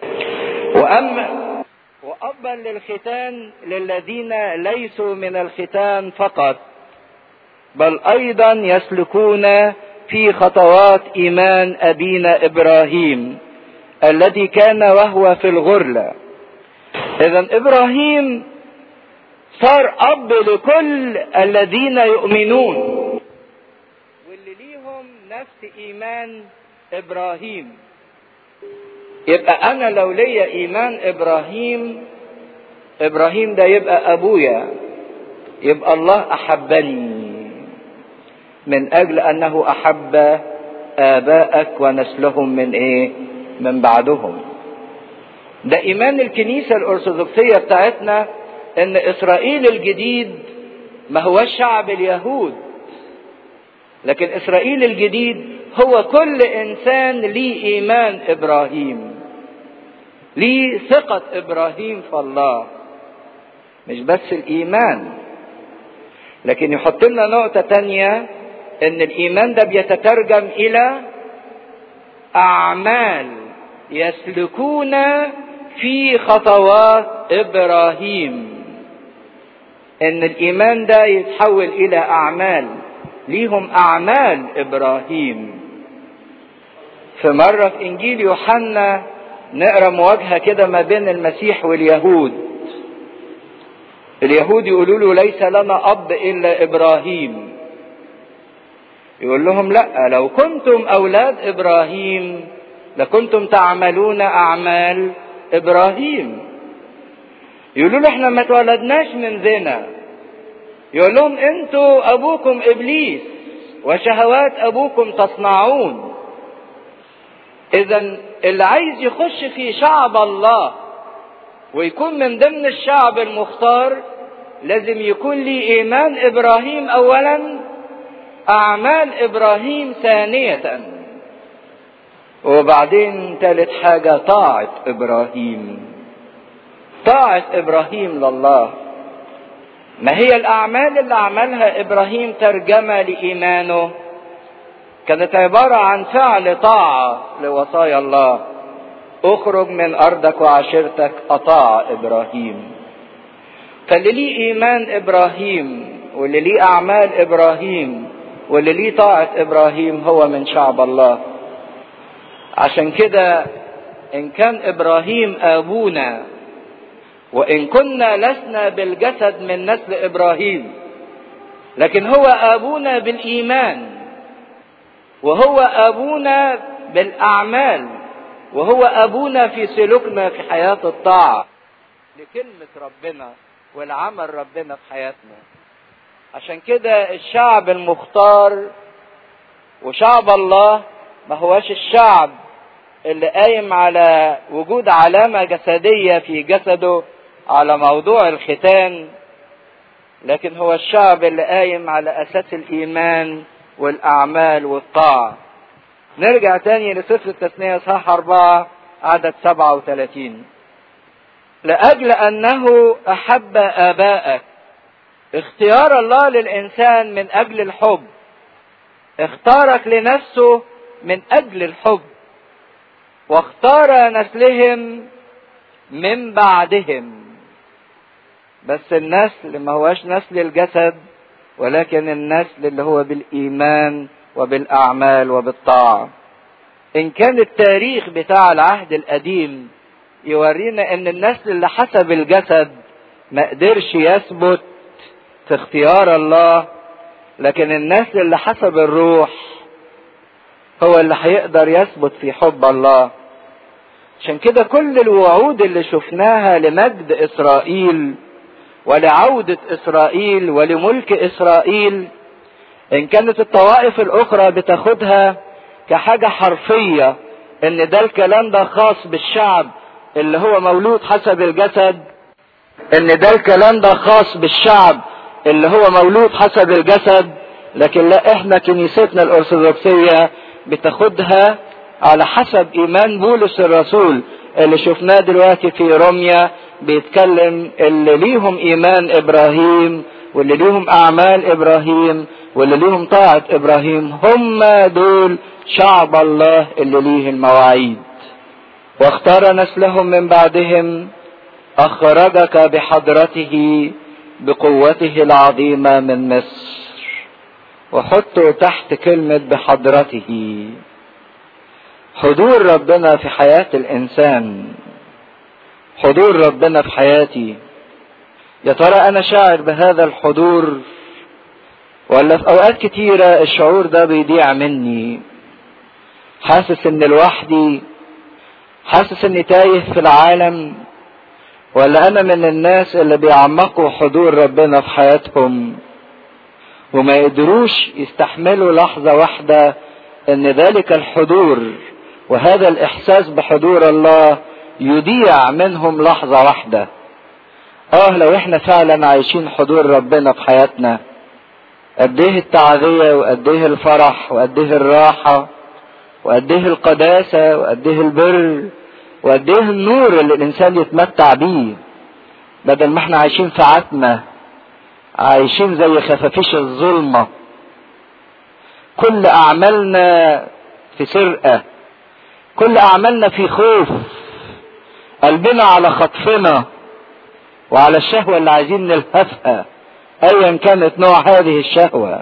واما وابا للختان للذين ليسوا من الختان فقط بل ايضا يسلكون في خطوات ايمان ابينا ابراهيم الذي كان وهو في الغرله اذا ابراهيم صار اب لكل الذين يؤمنون واللي ليهم نفس ايمان ابراهيم يبقى انا لو ليا ايمان ابراهيم ابراهيم ده يبقى ابويا يبقى الله احبني من اجل انه احب اباءك ونسلهم من ايه من بعدهم ده ايمان الكنيسه الارثوذكسيه بتاعتنا ان اسرائيل الجديد ما هو شعب اليهود لكن اسرائيل الجديد هو كل انسان ليه ايمان ابراهيم ليه ثقه ابراهيم في الله مش بس الايمان لكن يحط لنا نقطه تانيه ان الايمان ده بيتترجم الى اعمال يسلكون في خطوات ابراهيم ان الايمان ده يتحول الى اعمال ليهم اعمال ابراهيم في مره في انجيل يوحنا نقرا مواجهه كده ما بين المسيح واليهود اليهود يقولوا له ليس لنا اب الا ابراهيم يقول لهم لا لو كنتم اولاد ابراهيم لكنتم تعملون اعمال ابراهيم يقولوا له احنا ما اتولدناش من زنا يقول لهم انتوا ابوكم ابليس وشهوات ابوكم تصنعون اذا اللي عايز يخش في شعب الله ويكون من ضمن الشعب المختار لازم يكون لي ايمان ابراهيم اولا اعمال ابراهيم ثانيه وبعدين ثالث حاجه طاعه ابراهيم طاعه ابراهيم لله ما هي الاعمال اللي عملها ابراهيم ترجمه لايمانه كانت عباره عن فعل طاعه لوصايا الله اخرج من ارضك وعشيرتك اطاع ابراهيم فاللي ليه ايمان ابراهيم واللي ليه اعمال ابراهيم واللي ليه طاعه ابراهيم هو من شعب الله عشان كده ان كان ابراهيم ابونا وان كنا لسنا بالجسد من نسل ابراهيم لكن هو ابونا بالايمان وهو ابونا بالاعمال وهو ابونا في سلوكنا في حياه الطاعه لكلمه ربنا والعمل ربنا في حياتنا عشان كده الشعب المختار وشعب الله ما هوش الشعب اللي قايم على وجود علامة جسدية في جسده على موضوع الختان لكن هو الشعب اللي قايم على أساس الإيمان والأعمال والطاعة نرجع تاني لسفر التثنية صح أربعة عدد سبعة وثلاثين لأجل أنه أحب آبائك اختيار الله للإنسان من أجل الحب اختارك لنفسه من أجل الحب واختار نسلهم من بعدهم بس النسل ما هوش نسل الجسد ولكن النسل اللي هو بالإيمان وبالأعمال وبالطاعة إن كان التاريخ بتاع العهد القديم يورينا إن النسل اللي حسب الجسد ما قدرش يثبت في اختيار الله لكن النسل اللي حسب الروح هو اللي هيقدر يثبت في حب الله عشان كده كل الوعود اللي شفناها لمجد اسرائيل ولعودة اسرائيل ولملك اسرائيل ان كانت الطوائف الاخرى بتاخدها كحاجة حرفية ان ده الكلام ده خاص بالشعب اللي هو مولود حسب الجسد ان ده الكلام ده خاص بالشعب اللي هو مولود حسب الجسد لكن لا احنا كنيستنا الارثوذكسيه بتاخدها على حسب ايمان بولس الرسول اللي شفناه دلوقتي في روميا بيتكلم اللي ليهم ايمان ابراهيم واللي ليهم اعمال ابراهيم واللي ليهم طاعة ابراهيم هم دول شعب الله اللي ليه المواعيد واختار نسلهم من بعدهم اخرجك بحضرته بقوته العظيمة من مصر وحطوا تحت كلمة بحضرته حضور ربنا في حياة الإنسان حضور ربنا في حياتي يا ترى انا شاعر بهذا الحضور ولا في اوقات كتيرة الشعور ده بيضيع مني حاسس ان لوحدي حاسس اني تايه في العالم ولا انا من الناس اللي بيعمقوا حضور ربنا في حياتهم وما يقدروش يستحملوا لحظة واحدة ان ذلك الحضور وهذا الاحساس بحضور الله يضيع منهم لحظة واحدة اه لو احنا فعلا عايشين حضور ربنا في حياتنا قد ايه التعذية وقد ايه الفرح وقد ايه الراحة وقد ايه القداسة وقد ايه البر وقد ايه النور اللي الانسان يتمتع بيه بدل ما احنا عايشين في عتمة عايشين زي خفافيش الظلمة كل اعمالنا في سرقة كل اعمالنا في خوف قلبنا على خطفنا وعلى الشهوة اللي عايزين نلهفها ايا كانت نوع هذه الشهوة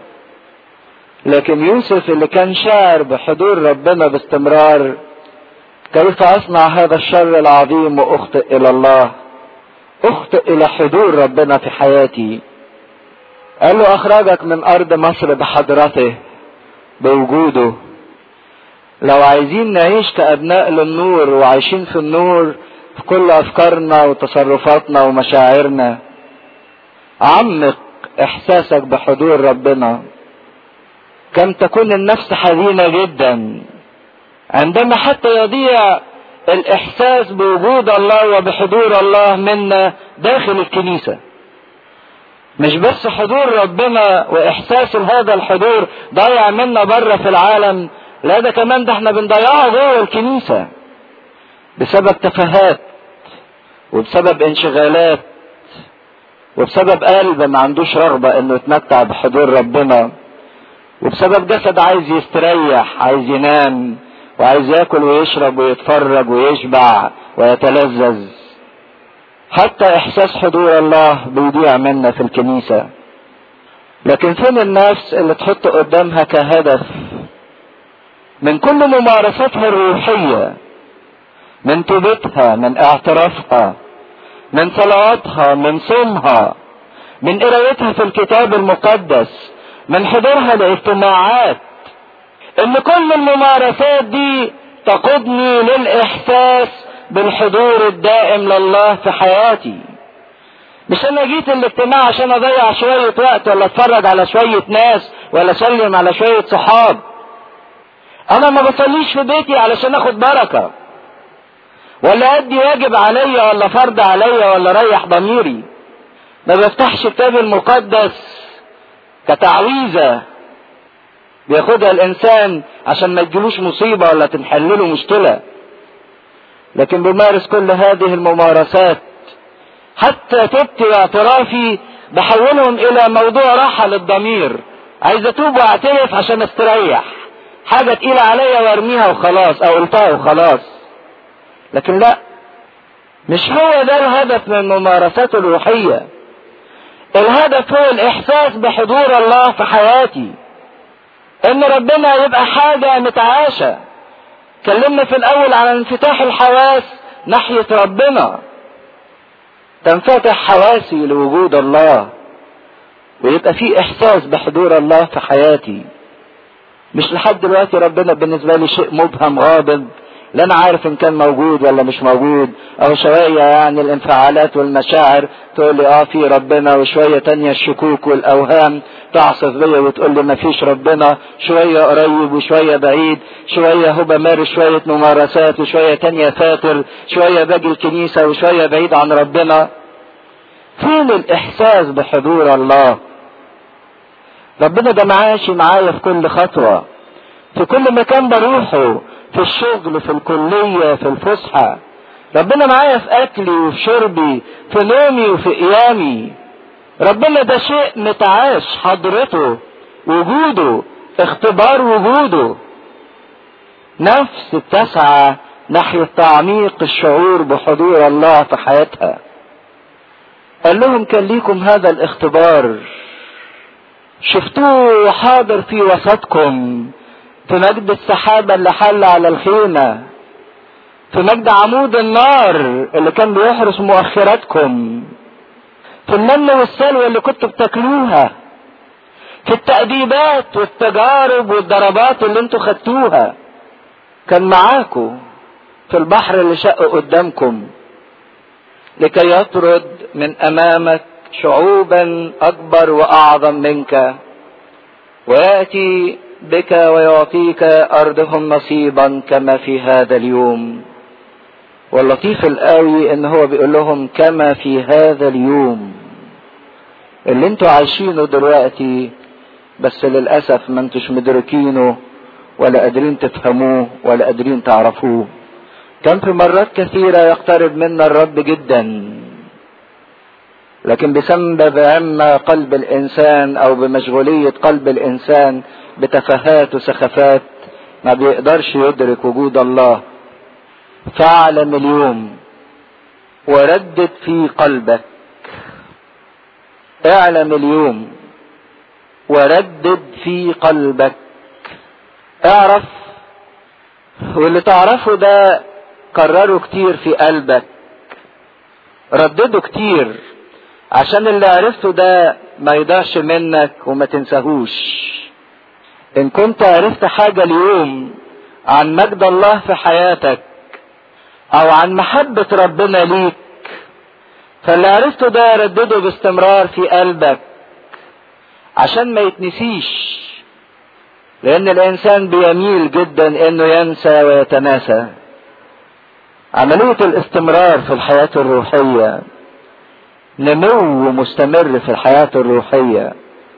لكن يوسف اللي كان شاعر بحضور ربنا باستمرار كيف اصنع هذا الشر العظيم واخطئ الى الله اخطئ الى حضور ربنا في حياتي قال له اخرجك من ارض مصر بحضرته بوجوده لو عايزين نعيش كابناء للنور وعايشين في النور في كل افكارنا وتصرفاتنا ومشاعرنا عمق احساسك بحضور ربنا كم تكون النفس حزينه جدا عندما حتى يضيع الاحساس بوجود الله وبحضور الله منا داخل الكنيسه مش بس حضور ربنا واحساس هذا الحضور ضايع منا بره في العالم لا ده كمان ده احنا بنضيعه جوه الكنيسه بسبب تفاهات وبسبب انشغالات وبسبب قلب ما عندوش رغبة انه يتمتع بحضور ربنا وبسبب جسد عايز يستريح عايز ينام وعايز ياكل ويشرب ويتفرج ويشبع ويتلذذ حتى احساس حضور الله بيضيع منا في الكنيسة لكن فين النفس اللي تحط قدامها كهدف من كل ممارساتها الروحية من توبتها من اعترافها من صلواتها من صومها من قرايتها في الكتاب المقدس من حضورها لاجتماعات ان كل الممارسات دي تقودني للاحساس بالحضور الدائم لله في حياتي مش انا جيت الاجتماع عشان اضيع شوية وقت ولا اتفرج على شوية ناس ولا اسلم على شوية صحاب انا ما بصليش في بيتي علشان اخد بركة ولا ادي واجب عليا ولا فرض عليا ولا ريح ضميري ما بفتحش الكتاب المقدس كتعويذة بياخدها الانسان عشان ما تجيلوش مصيبة ولا تنحلله مشكلة لكن بمارس كل هذه الممارسات حتى تبت واعترافي بحولهم الى موضوع راحة للضمير عايز اتوب واعترف عشان استريح حاجة تقيلة عليا وارميها وخلاص او قلتها وخلاص لكن لا مش هو ده الهدف من الممارسات الروحية الهدف هو الاحساس بحضور الله في حياتي ان ربنا يبقى حاجة متعاشة اتكلمنا في الاول عن انفتاح الحواس ناحية ربنا تنفتح حواسي لوجود الله ويبقى في احساس بحضور الله في حياتي مش لحد دلوقتي ربنا بالنسبة لي شيء مبهم غاضب لا انا عارف ان كان موجود ولا مش موجود او شوية يعني الانفعالات والمشاعر تقول لي اه في ربنا وشوية تانية الشكوك والاوهام تعصف بيا وتقول لي مفيش ربنا شوية قريب وشوية بعيد شوية هو بمارس شوية ممارسات وشوية تانية فاتر شوية باجي الكنيسة وشوية بعيد عن ربنا فين الاحساس بحضور الله ربنا ده معاشي معايا في كل خطوة في كل مكان بروحه في الشغل في الكلية في الفسحة ربنا معايا في أكلي وفي شربي في نومي وفي قيامي ربنا ده شيء متعاش حضرته وجوده اختبار وجوده نفس بتسعى ناحية تعميق الشعور بحضور الله في حياتها قال لهم كان ليكم هذا الاختبار شفتوه حاضر في وسطكم في مجد السحابة اللي حل على الخيمة في مجد عمود النار اللي كان بيحرس مؤخراتكم في المن والسلوى اللي كنتوا بتاكلوها في التأديبات والتجارب والضربات اللي انتوا خدتوها كان معاكم في البحر اللي شق قدامكم لكي يطرد من امامك شعوبا اكبر واعظم منك وياتي بك ويعطيك ارضهم نصيبا كما في هذا اليوم واللطيف القوي ان هو بيقول لهم كما في هذا اليوم اللي انتوا عايشينه دلوقتي بس للاسف ما انتوش مدركينه ولا قادرين تفهموه ولا قادرين تعرفوه كان في مرات كثيرة يقترب منا الرب جدا لكن بسبب عما قلب الانسان او بمشغولية قلب الانسان بتفاهات وسخافات ما بيقدرش يدرك وجود الله فاعلم اليوم وردد في قلبك اعلم اليوم وردد في قلبك اعرف واللي تعرفه ده كرره كتير في قلبك ردده كتير عشان اللي عرفته ده ما يضيعش منك وما تنساهوش ان كنت عرفت حاجة اليوم عن مجد الله في حياتك او عن محبة ربنا ليك فاللي عرفته ده ردده باستمرار في قلبك عشان ما يتنسيش لان الانسان بيميل جدا انه ينسى ويتناسى عملية الاستمرار في الحياة الروحية نمو مستمر في الحياة الروحية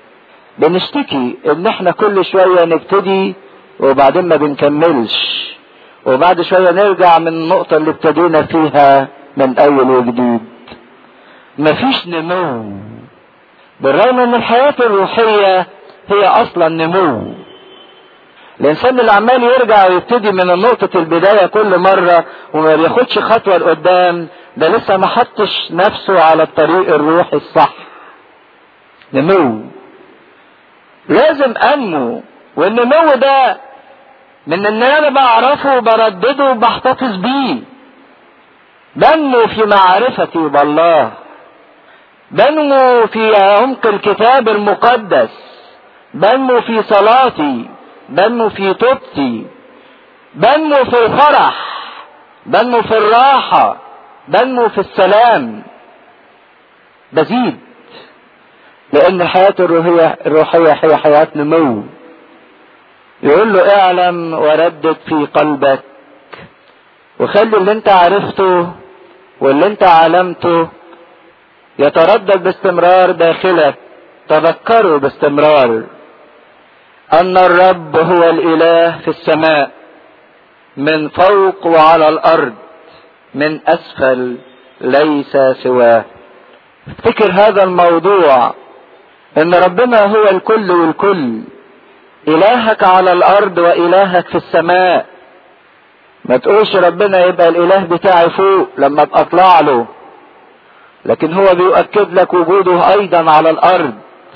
بنشتكي ان احنا كل شوية نبتدي وبعدين ما بنكملش وبعد شوية نرجع من النقطة اللي ابتدينا فيها من اول وجديد مفيش نمو بالرغم ان الحياة الروحية هي اصلا نمو الانسان اللي عمال يرجع ويبتدي من نقطة البداية كل مرة وما بياخدش خطوة لقدام ده لسه ما حطش نفسه على الطريق الروحي الصح نمو لازم انمو والنمو ده من ان انا بعرفه وبردده وبحتفظ بيه بنمو في معرفتي بالله بنمو في عمق الكتاب المقدس بنمو في صلاتي بنمو في توبتي بنمو في الفرح بنمو في الراحة بنمو في السلام بزيد لأن الحياة الروحية الروحية هي حياة نمو يقول له اعلم وردد في قلبك وخلي اللي انت عرفته واللي انت علمته يتردد باستمرار داخلك تذكره باستمرار ان الرب هو الاله في السماء من فوق وعلى الارض من اسفل ليس سواه افتكر هذا الموضوع ان ربنا هو الكل والكل الهك على الارض والهك في السماء ما تقولش ربنا يبقى الاله بتاعي فوق لما ابقى اطلع له لكن هو بيؤكد لك وجوده ايضا على الارض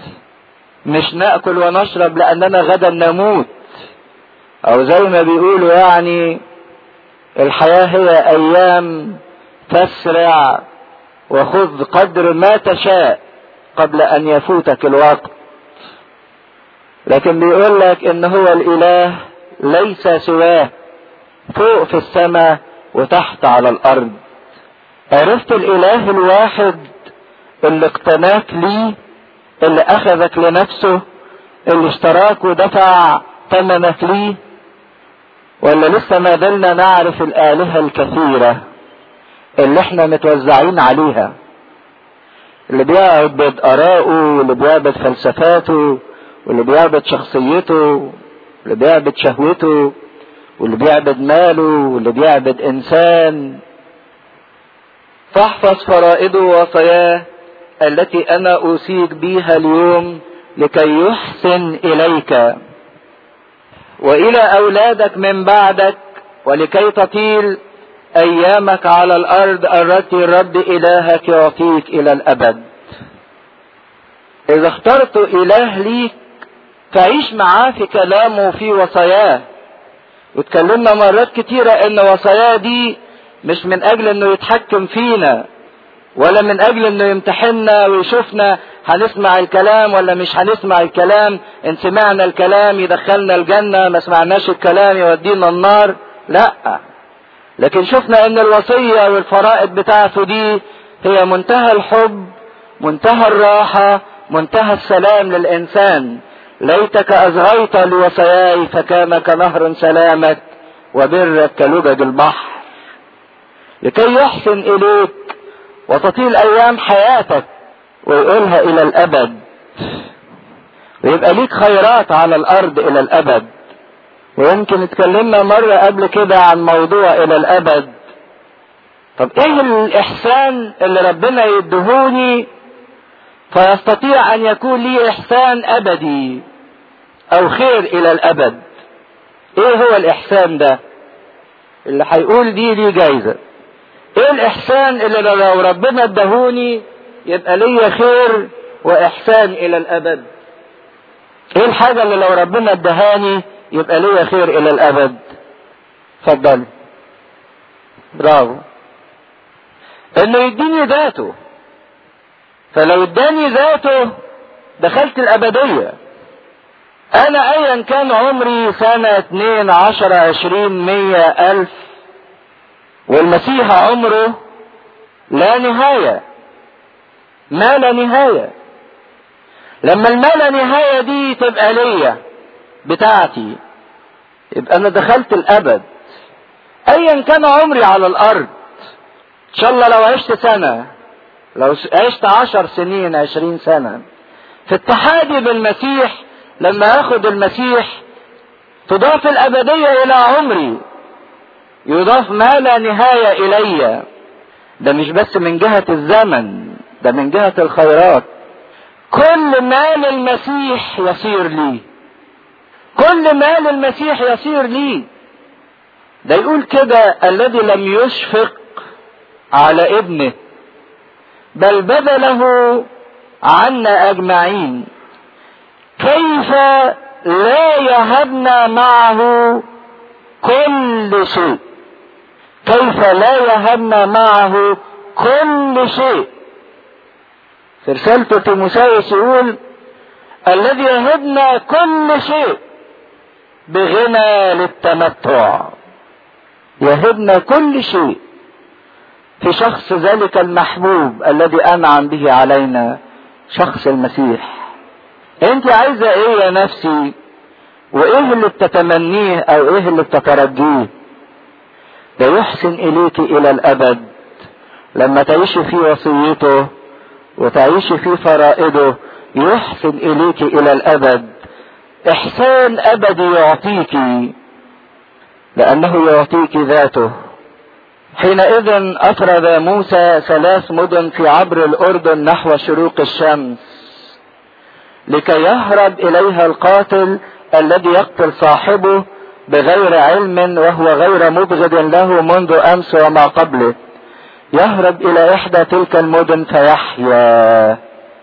مش ناكل ونشرب لاننا غدا نموت او زي ما بيقولوا يعني الحياه هي ايام تسرع وخذ قدر ما تشاء قبل ان يفوتك الوقت لكن بيقول لك ان هو الاله ليس سواه فوق في السماء وتحت على الارض عرفت الاله الواحد اللي اقتناك ليه اللي اخذك لنفسه اللي اشتراك ودفع ثمنك ليه ولا لسه ما زلنا نعرف الالهه الكثيره اللي احنا متوزعين عليها اللي بيعبد ارائه واللي بيعبد فلسفاته واللي بيعبد شخصيته واللي بيعبد شهوته واللي بيعبد ماله واللي بيعبد انسان فاحفظ فرائضه ووصاياه التي انا اوصيك بها اليوم لكي يحسن اليك والى اولادك من بعدك ولكي تطيل ايامك على الارض التي الرب الهك يعطيك الى الابد اذا اخترت اله ليك تعيش معاه في كلامه وفي وصاياه واتكلمنا مرات كتيرة ان وصاياه دي مش من اجل انه يتحكم فينا ولا من اجل انه يمتحننا ويشوفنا هنسمع الكلام ولا مش هنسمع الكلام ان سمعنا الكلام يدخلنا الجنة ما سمعناش الكلام يودينا النار لا لكن شفنا ان الوصية والفرائض بتاعته دي هي منتهى الحب منتهى الراحة منتهى السلام للانسان ليتك اصغيت لوصاياي فكان كنهر سلامك وبرك كلجج البحر لكي يحسن اليك وتطيل ايام حياتك ويقولها الى الابد ويبقى ليك خيرات على الارض الى الابد ويمكن اتكلمنا مرة قبل كده عن موضوع الى الابد طب ايه الاحسان اللي ربنا يدهوني فيستطيع ان يكون لي احسان ابدي او خير الى الابد ايه هو الاحسان ده اللي هيقول دي ليه جايزة ايه الاحسان اللي لو ربنا ادهوني يبقى ليا خير واحسان الى الابد ايه الحاجة اللي لو ربنا ادهاني يبقى ليا خير الى الابد اتفضل برافو انه يديني ذاته فلو اداني ذاته دخلت الابدية انا ايا كان عمري سنة اتنين عشرة عشرين مية الف والمسيح عمره لا نهاية ما لا نهاية لما الما لا نهاية دي تبقى ليا بتاعتي يبقى انا دخلت الابد ايا كان عمري على الارض ان شاء الله لو عشت سنة لو عشت عشر سنين عشرين سنة في اتحادي بالمسيح لما اخد المسيح تضاف الابدية الى عمري يضاف ما لا نهاية الي ده مش بس من جهة الزمن ده من جهة الخيرات كل ما للمسيح يصير لي كل ما للمسيح يصير لي ده يقول كده الذي لم يشفق على ابنه بل بذله عنا اجمعين كيف لا يهبنا معه كل شيء كيف لا يهبنا معه كل شيء في رسالته تيموساوس يقول الذي يهبنا كل شيء بغنى للتمتع يهبنا كل شيء في شخص ذلك المحبوب الذي انعم به علينا شخص المسيح انت عايزه ايه يا نفسي وايه اللي بتتمنيه او ايه اللي بتترجيه ده يحسن اليك الى الابد لما تعيشي في وصيته وتعيشي في فرائضه يحسن اليك الى الابد احسان ابدي يعطيك لانه يعطيك ذاته حينئذ افرد موسى ثلاث مدن في عبر الاردن نحو شروق الشمس لكي يهرب اليها القاتل الذي يقتل صاحبه بغير علم وهو غير مبغض له منذ امس وما قبله يهرب الى احدى تلك المدن فيحيا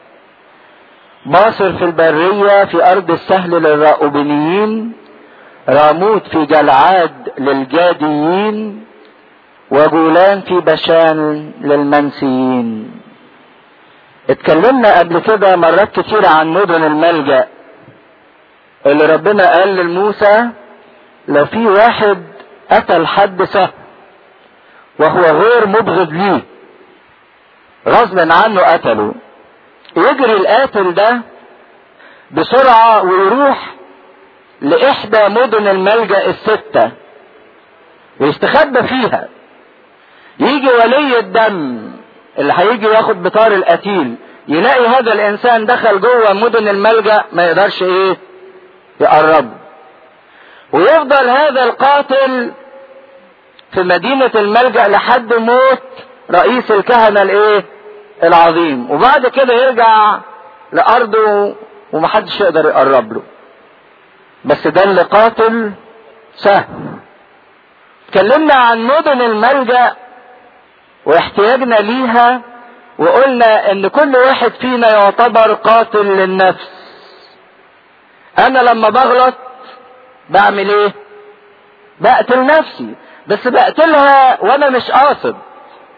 باصر في البرية في ارض السهل للراؤوبنيين راموت في جلعاد للجاديين وجولان في بشان للمنسيين اتكلمنا قبل كده مرات كتير عن مدن الملجأ اللي ربنا قال لموسى لو في واحد قتل حد سهل وهو غير مبغض ليه غصبا عنه قتله يجري القاتل ده بسرعة ويروح لإحدى مدن الملجأ الستة ويستخبى فيها يجي ولي الدم اللي هيجي ياخد بطار القتيل يلاقي هذا الانسان دخل جوه مدن الملجأ ما يقدرش ايه يقرب ويفضل هذا القاتل في مدينة الملجأ لحد موت رئيس الكهنة الايه العظيم وبعد كده يرجع لأرضه ومحدش يقدر يقرب له بس ده اللي قاتل سهل اتكلمنا عن مدن الملجأ واحتياجنا ليها وقلنا ان كل واحد فينا يعتبر قاتل للنفس انا لما بغلط بعمل ايه بقتل نفسي بس بقتلها وانا مش قاصد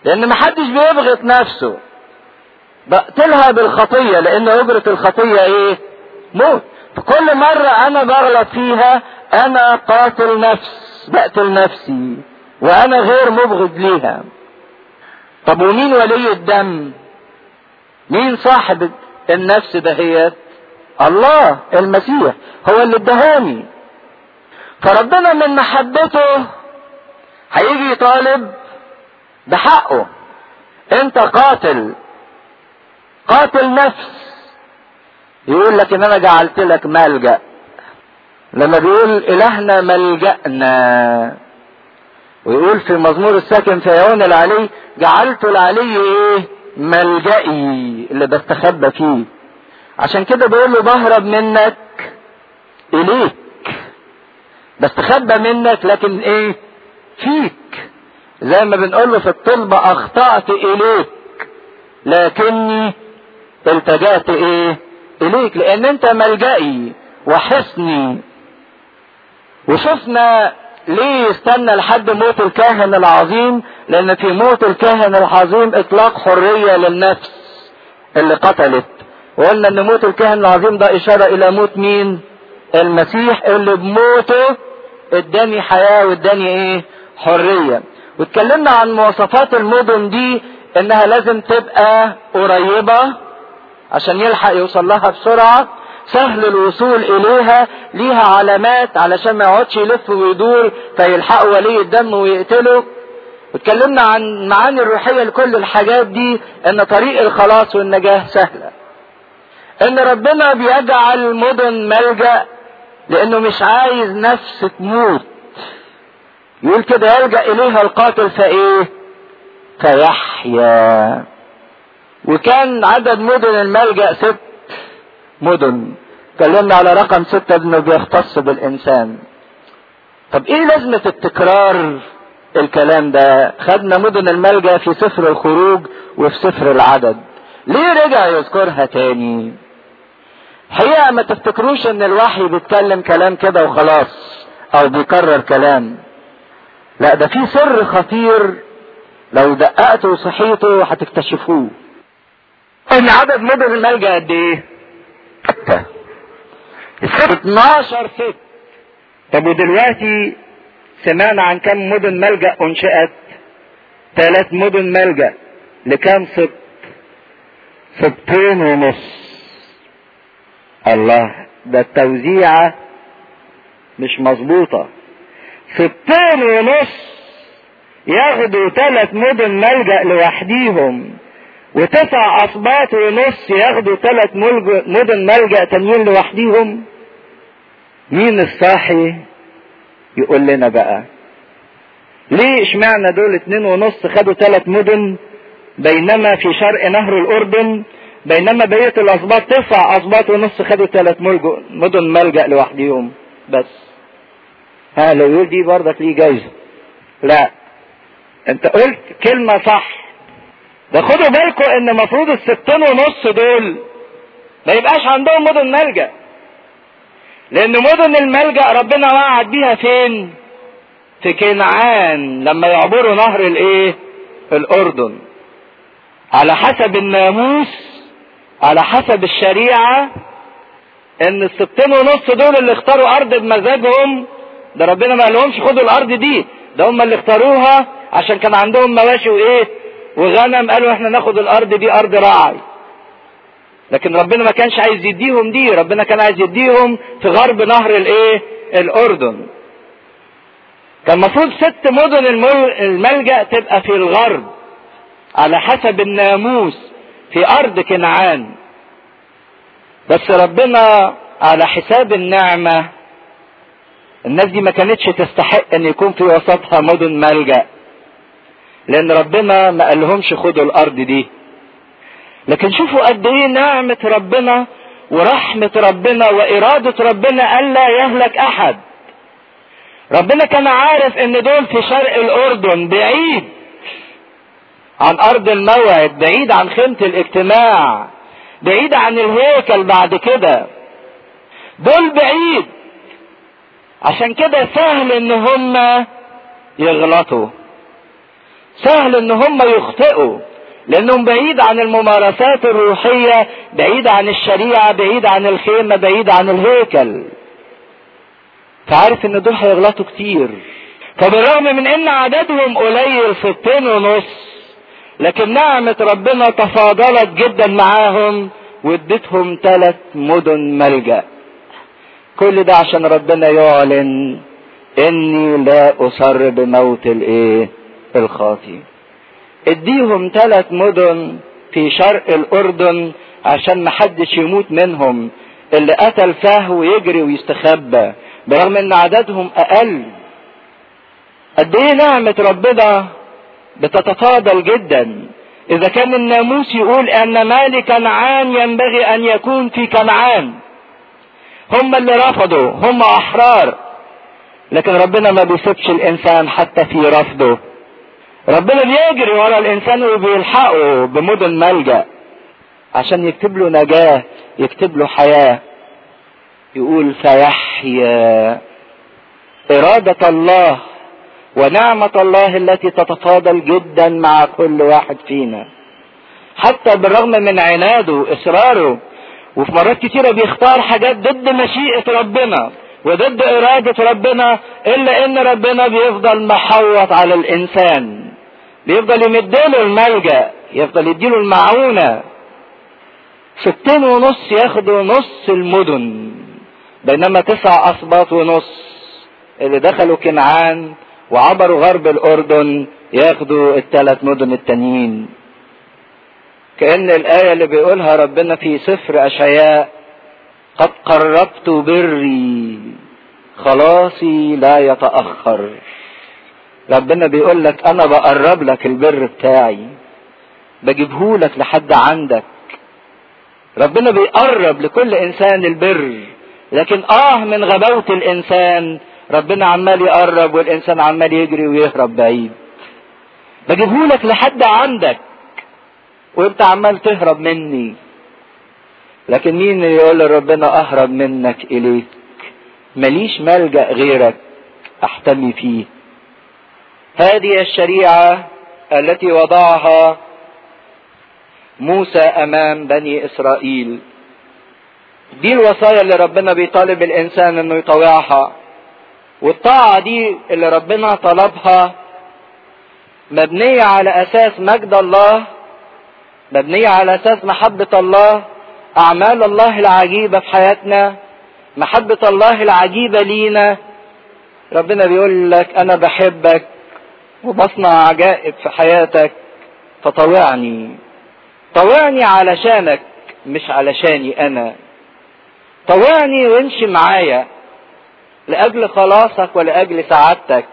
لان محدش بيبغت نفسه بقتلها بالخطية لان اجرة الخطية ايه موت فكل مرة انا بغلط فيها انا قاتل نفس بقتل نفسي وانا غير مبغض ليها طب ومين ولي الدم مين صاحب النفس دهيت الله المسيح هو اللي ادهاني فربنا من محبته هيجي يطالب بحقه انت قاتل قاتل نفس يقول لك ان انا جعلت لك ملجأ لما بيقول الهنا ملجأنا ويقول في مزمور الساكن في يوم العلي جعلت العلي ايه ملجئي اللي بستخبى فيه عشان كده بيقول له بهرب منك اليك بستخبى منك لكن ايه فيك زي ما بنقول له في الطلبة اخطأت اليك لكني التجأت ايه اليك لان انت ملجئي وحصني وشفنا ليه استنى لحد موت الكاهن العظيم لان في موت الكاهن العظيم اطلاق حرية للنفس اللي قتلت وقلنا ان موت الكاهن العظيم ده اشارة الى موت مين المسيح اللي بموته اداني حياة واداني ايه حرية واتكلمنا عن مواصفات المدن دي انها لازم تبقى قريبة عشان يلحق يوصل لها بسرعة سهل الوصول اليها ليها علامات علشان ما يقعدش يلف ويدور فيلحقوا ولي الدم ويقتله واتكلمنا عن معاني الروحية لكل الحاجات دي ان طريق الخلاص والنجاة سهلة ان ربنا بيجعل مدن ملجأ لانه مش عايز نفس تموت يقول كده يلجأ اليها القاتل فايه فيحيا وكان عدد مدن الملجأ ست مدن اتكلمنا على رقم ستة انه بيختص بالانسان طب ايه لازمة التكرار الكلام ده خدنا مدن الملجأ في سفر الخروج وفي سفر العدد ليه رجع يذكرها تاني حقيقة ما تفتكروش ان الوحي بيتكلم كلام كده وخلاص او بيكرر كلام لا ده في سر خطير لو دققتوا وصحيتوا هتكتشفوه ان عدد مدن الملجأ قد ايه ستة الست 12 ست طب ودلوقتي سمعنا عن كم مدن ملجأ انشأت ثلاث مدن ملجأ لكام سبط سبطين ونص الله ده التوزيعة مش مظبوطة سبطين ونص ياخدوا ثلاث مدن ملجأ لوحديهم وتسع اسباط ونص ياخدوا ثلاث مدن ملجأ تانيين لوحديهم مين الصاحي يقول لنا بقى ليه اشمعنى دول اتنين ونص خدوا ثلاث مدن بينما في شرق نهر الاردن بينما بقية الاسباط تسع اسباط ونص خدوا ثلاث مدن ملجأ لوحديهم بس ها لو يقول دي برضك ليه جايزة لا انت قلت كلمة صح ده خدوا بالكم ان المفروض الستين ونص دول ما يبقاش عندهم مدن ملجأ لان مدن الملجأ ربنا وعد بيها فين في كنعان لما يعبروا نهر الايه الاردن على حسب الناموس على حسب الشريعة ان الستين ونص دول اللي اختاروا ارض بمزاجهم ده ربنا ما قالهمش خدوا الارض دي ده هم اللي اختاروها عشان كان عندهم مواشي وايه وغنم قالوا احنا ناخد الارض دي ارض راعي لكن ربنا ما كانش عايز يديهم دي ربنا كان عايز يديهم في غرب نهر الايه الاردن كان المفروض ست مدن الملجأ تبقى في الغرب على حسب الناموس في ارض كنعان بس ربنا على حساب النعمة الناس دي ما كانتش تستحق ان يكون في وسطها مدن ملجأ لان ربنا ما قالهمش خدوا الارض دي لكن شوفوا قد ايه نعمة ربنا ورحمة ربنا وارادة ربنا الا يهلك احد ربنا كان عارف ان دول في شرق الاردن بعيد عن ارض الموعد بعيد عن خيمة الاجتماع بعيد عن الهيكل بعد كده دول بعيد عشان كده سهل ان هم يغلطوا سهل ان هم يخطئوا لانهم بعيد عن الممارسات الروحية بعيد عن الشريعة بعيد عن الخيمة بعيد عن الهيكل فعارف ان دول هيغلطوا كتير فبالرغم من ان عددهم قليل ستين ونص لكن نعمة ربنا تفاضلت جدا معاهم واديتهم ثلاث مدن ملجأ كل ده عشان ربنا يعلن اني لا اصر بموت الايه الخاطي اديهم ثلاث مدن في شرق الاردن عشان محدش يموت منهم اللي قتل فاه ويجري ويستخبى برغم ان عددهم اقل قد ايه نعمة ربنا بتتفاضل جدا اذا كان الناموس يقول ان مال كنعان ينبغي ان يكون في كنعان هم اللي رفضوا هم احرار لكن ربنا ما بيسيبش الانسان حتى في رفضه ربنا بيجري ورا الانسان وبيلحقه بمدن ملجأ عشان يكتب له نجاة يكتب له حياة يقول فيحيا إرادة الله ونعمة الله التي تتفاضل جدا مع كل واحد فينا حتى بالرغم من عناده وإصراره وفي مرات كتيرة بيختار حاجات ضد مشيئة ربنا وضد إرادة ربنا إلا إن ربنا بيفضل محوط على الإنسان بيفضل يمدله الملجأ يفضل يديله المعونة ستين ونص ياخدوا نص المدن بينما تسع أسباط ونص اللي دخلوا كنعان وعبروا غرب الأردن ياخدوا الثلاث مدن التانيين كأن الآية اللي بيقولها ربنا في سفر أشعياء قد قربت بري خلاصي لا يتأخر ربنا بيقول لك أنا بقرب لك البر بتاعي بجيبهولك لحد عندك ربنا بيقرب لكل إنسان البر لكن آه من غباوة الإنسان ربنا عمال يقرب والإنسان عمال يجري ويهرب بعيد بجيبهولك لحد عندك وانت عمال تهرب مني لكن مين اللي يقول لربنا اهرب منك اليك ماليش ملجا غيرك احتمي فيه هذه الشريعه التي وضعها موسى امام بني اسرائيل دي الوصايا اللي ربنا بيطالب الانسان انه يطوعها والطاعه دي اللي ربنا طلبها مبنيه على اساس مجد الله مبنية على أساس محبة الله أعمال الله العجيبة في حياتنا محبة الله العجيبة لينا ربنا بيقول لك أنا بحبك وبصنع عجائب في حياتك فطوعني طوعني علشانك مش علشاني أنا طوعني وامشي معايا لأجل خلاصك ولأجل سعادتك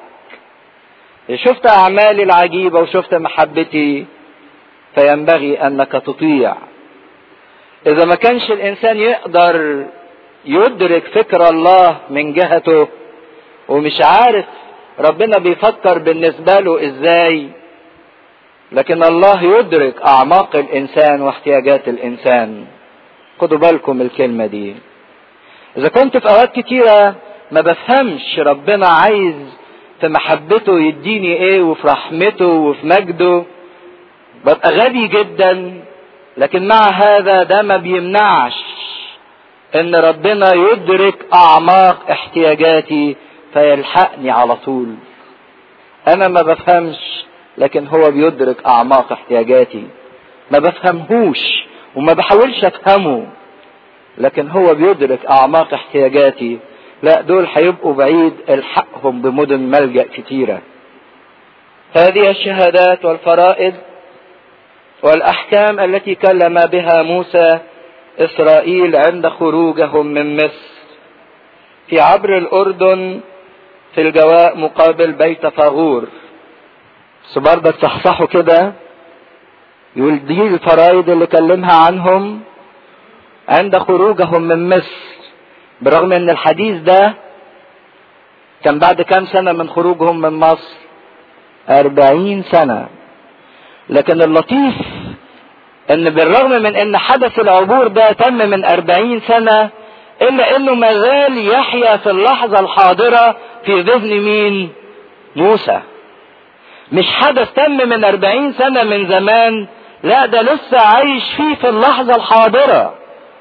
شفت أعمالي العجيبة وشفت محبتي فينبغي انك تطيع اذا ما كانش الانسان يقدر يدرك فكر الله من جهته ومش عارف ربنا بيفكر بالنسبه له ازاي لكن الله يدرك اعماق الانسان واحتياجات الانسان خدوا بالكم الكلمه دي اذا كنت في اوقات كتيره ما بفهمش ربنا عايز في محبته يديني ايه وفي رحمته وفي مجده ببقى غبي جدا لكن مع هذا ده ما بيمنعش ان ربنا يدرك اعماق احتياجاتي فيلحقني على طول انا ما بفهمش لكن هو بيدرك اعماق احتياجاتي ما بفهمهوش وما بحاولش افهمه لكن هو بيدرك اعماق احتياجاتي لا دول هيبقوا بعيد الحقهم بمدن ملجأ كتيرة هذه الشهادات والفرائض والاحكام التي كلم بها موسى اسرائيل عند خروجهم من مصر في عبر الاردن في الجواء مقابل بيت فاغور بس برضه تصحصحوا كده يقول دي الفرائض اللي كلمها عنهم عند خروجهم من مصر برغم ان الحديث ده كان بعد كام سنة من خروجهم من مصر أربعين سنة لكن اللطيف ان بالرغم من ان حدث العبور ده تم من أربعين سنة الا انه ما زال يحيا في اللحظة الحاضرة في ذهن مين موسى مش حدث تم من أربعين سنة من زمان لا ده لسه عايش فيه في اللحظة الحاضرة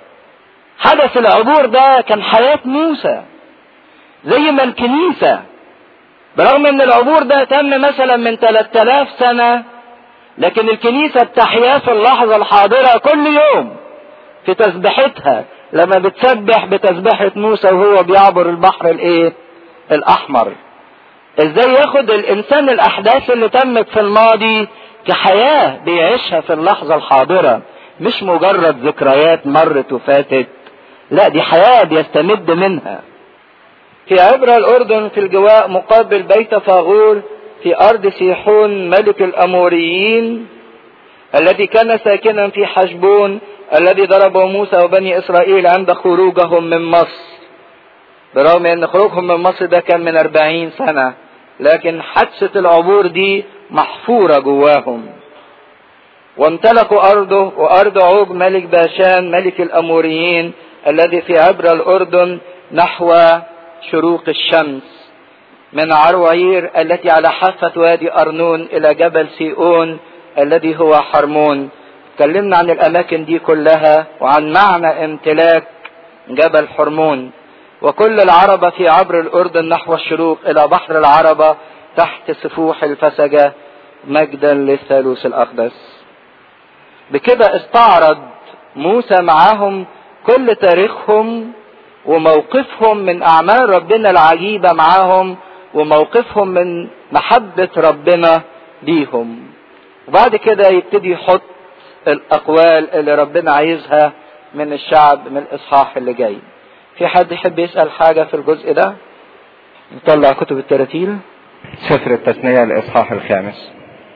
حدث العبور ده كان حياة موسى زي ما الكنيسة برغم ان العبور ده تم مثلا من 3000 سنة لكن الكنيسة بتحياه في اللحظة الحاضرة كل يوم في تسبيحتها لما بتسبح بتسبيحة موسى وهو بيعبر البحر الايه الاحمر ازاي ياخد الانسان الاحداث اللي تمت في الماضي كحياة بيعيشها في اللحظة الحاضرة مش مجرد ذكريات مرت وفاتت لا دي حياة بيستمد منها في عبر الأردن في الجواء مقابل بيت فاغور في أرض سيحون ملك الأموريين الذي كان ساكنا في حشبون الذي ضربه موسى وبني إسرائيل عند خروجهم من مصر برغم أن خروجهم من مصر ده كان من أربعين سنة لكن حادثة العبور دي محفورة جواهم وامتلكوا أرضه وأرض عوج ملك باشان ملك الأموريين الذي في عبر الأردن نحو شروق الشمس من عروعير التي على حافة وادي أرنون إلى جبل سيئون الذي هو حرمون تكلمنا عن الأماكن دي كلها وعن معنى امتلاك جبل حرمون وكل العربة في عبر الأردن نحو الشروق إلى بحر العربة تحت سفوح الفسجة مجدا للثالوث الأقدس بكده استعرض موسى معاهم كل تاريخهم وموقفهم من أعمال ربنا العجيبة معاهم وموقفهم من محبة ربنا ليهم وبعد كده يبتدي يحط الأقوال اللي ربنا عايزها من الشعب من الإصحاح اللي جاي في حد يحب يسأل حاجة في الجزء ده نطلع كتب التراتيل سفر التثنية الإصحاح الخامس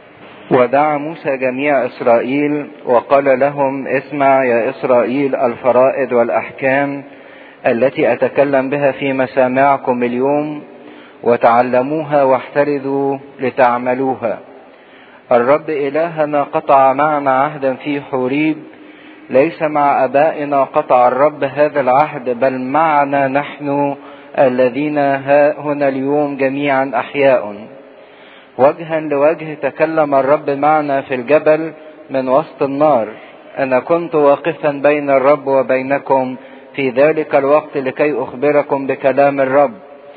ودعا موسى جميع إسرائيل وقال لهم اسمع يا إسرائيل الفرائض والأحكام التي أتكلم بها في مسامعكم اليوم وتعلموها واحترزوا لتعملوها الرب إلهنا قطع معنا عهدا في حوريب ليس مع أبائنا قطع الرب هذا العهد بل معنا نحن الذين هنا اليوم جميعا أحياء وجها لوجه تكلم الرب معنا في الجبل من وسط النار أنا كنت واقفا بين الرب وبينكم في ذلك الوقت لكي أخبركم بكلام الرب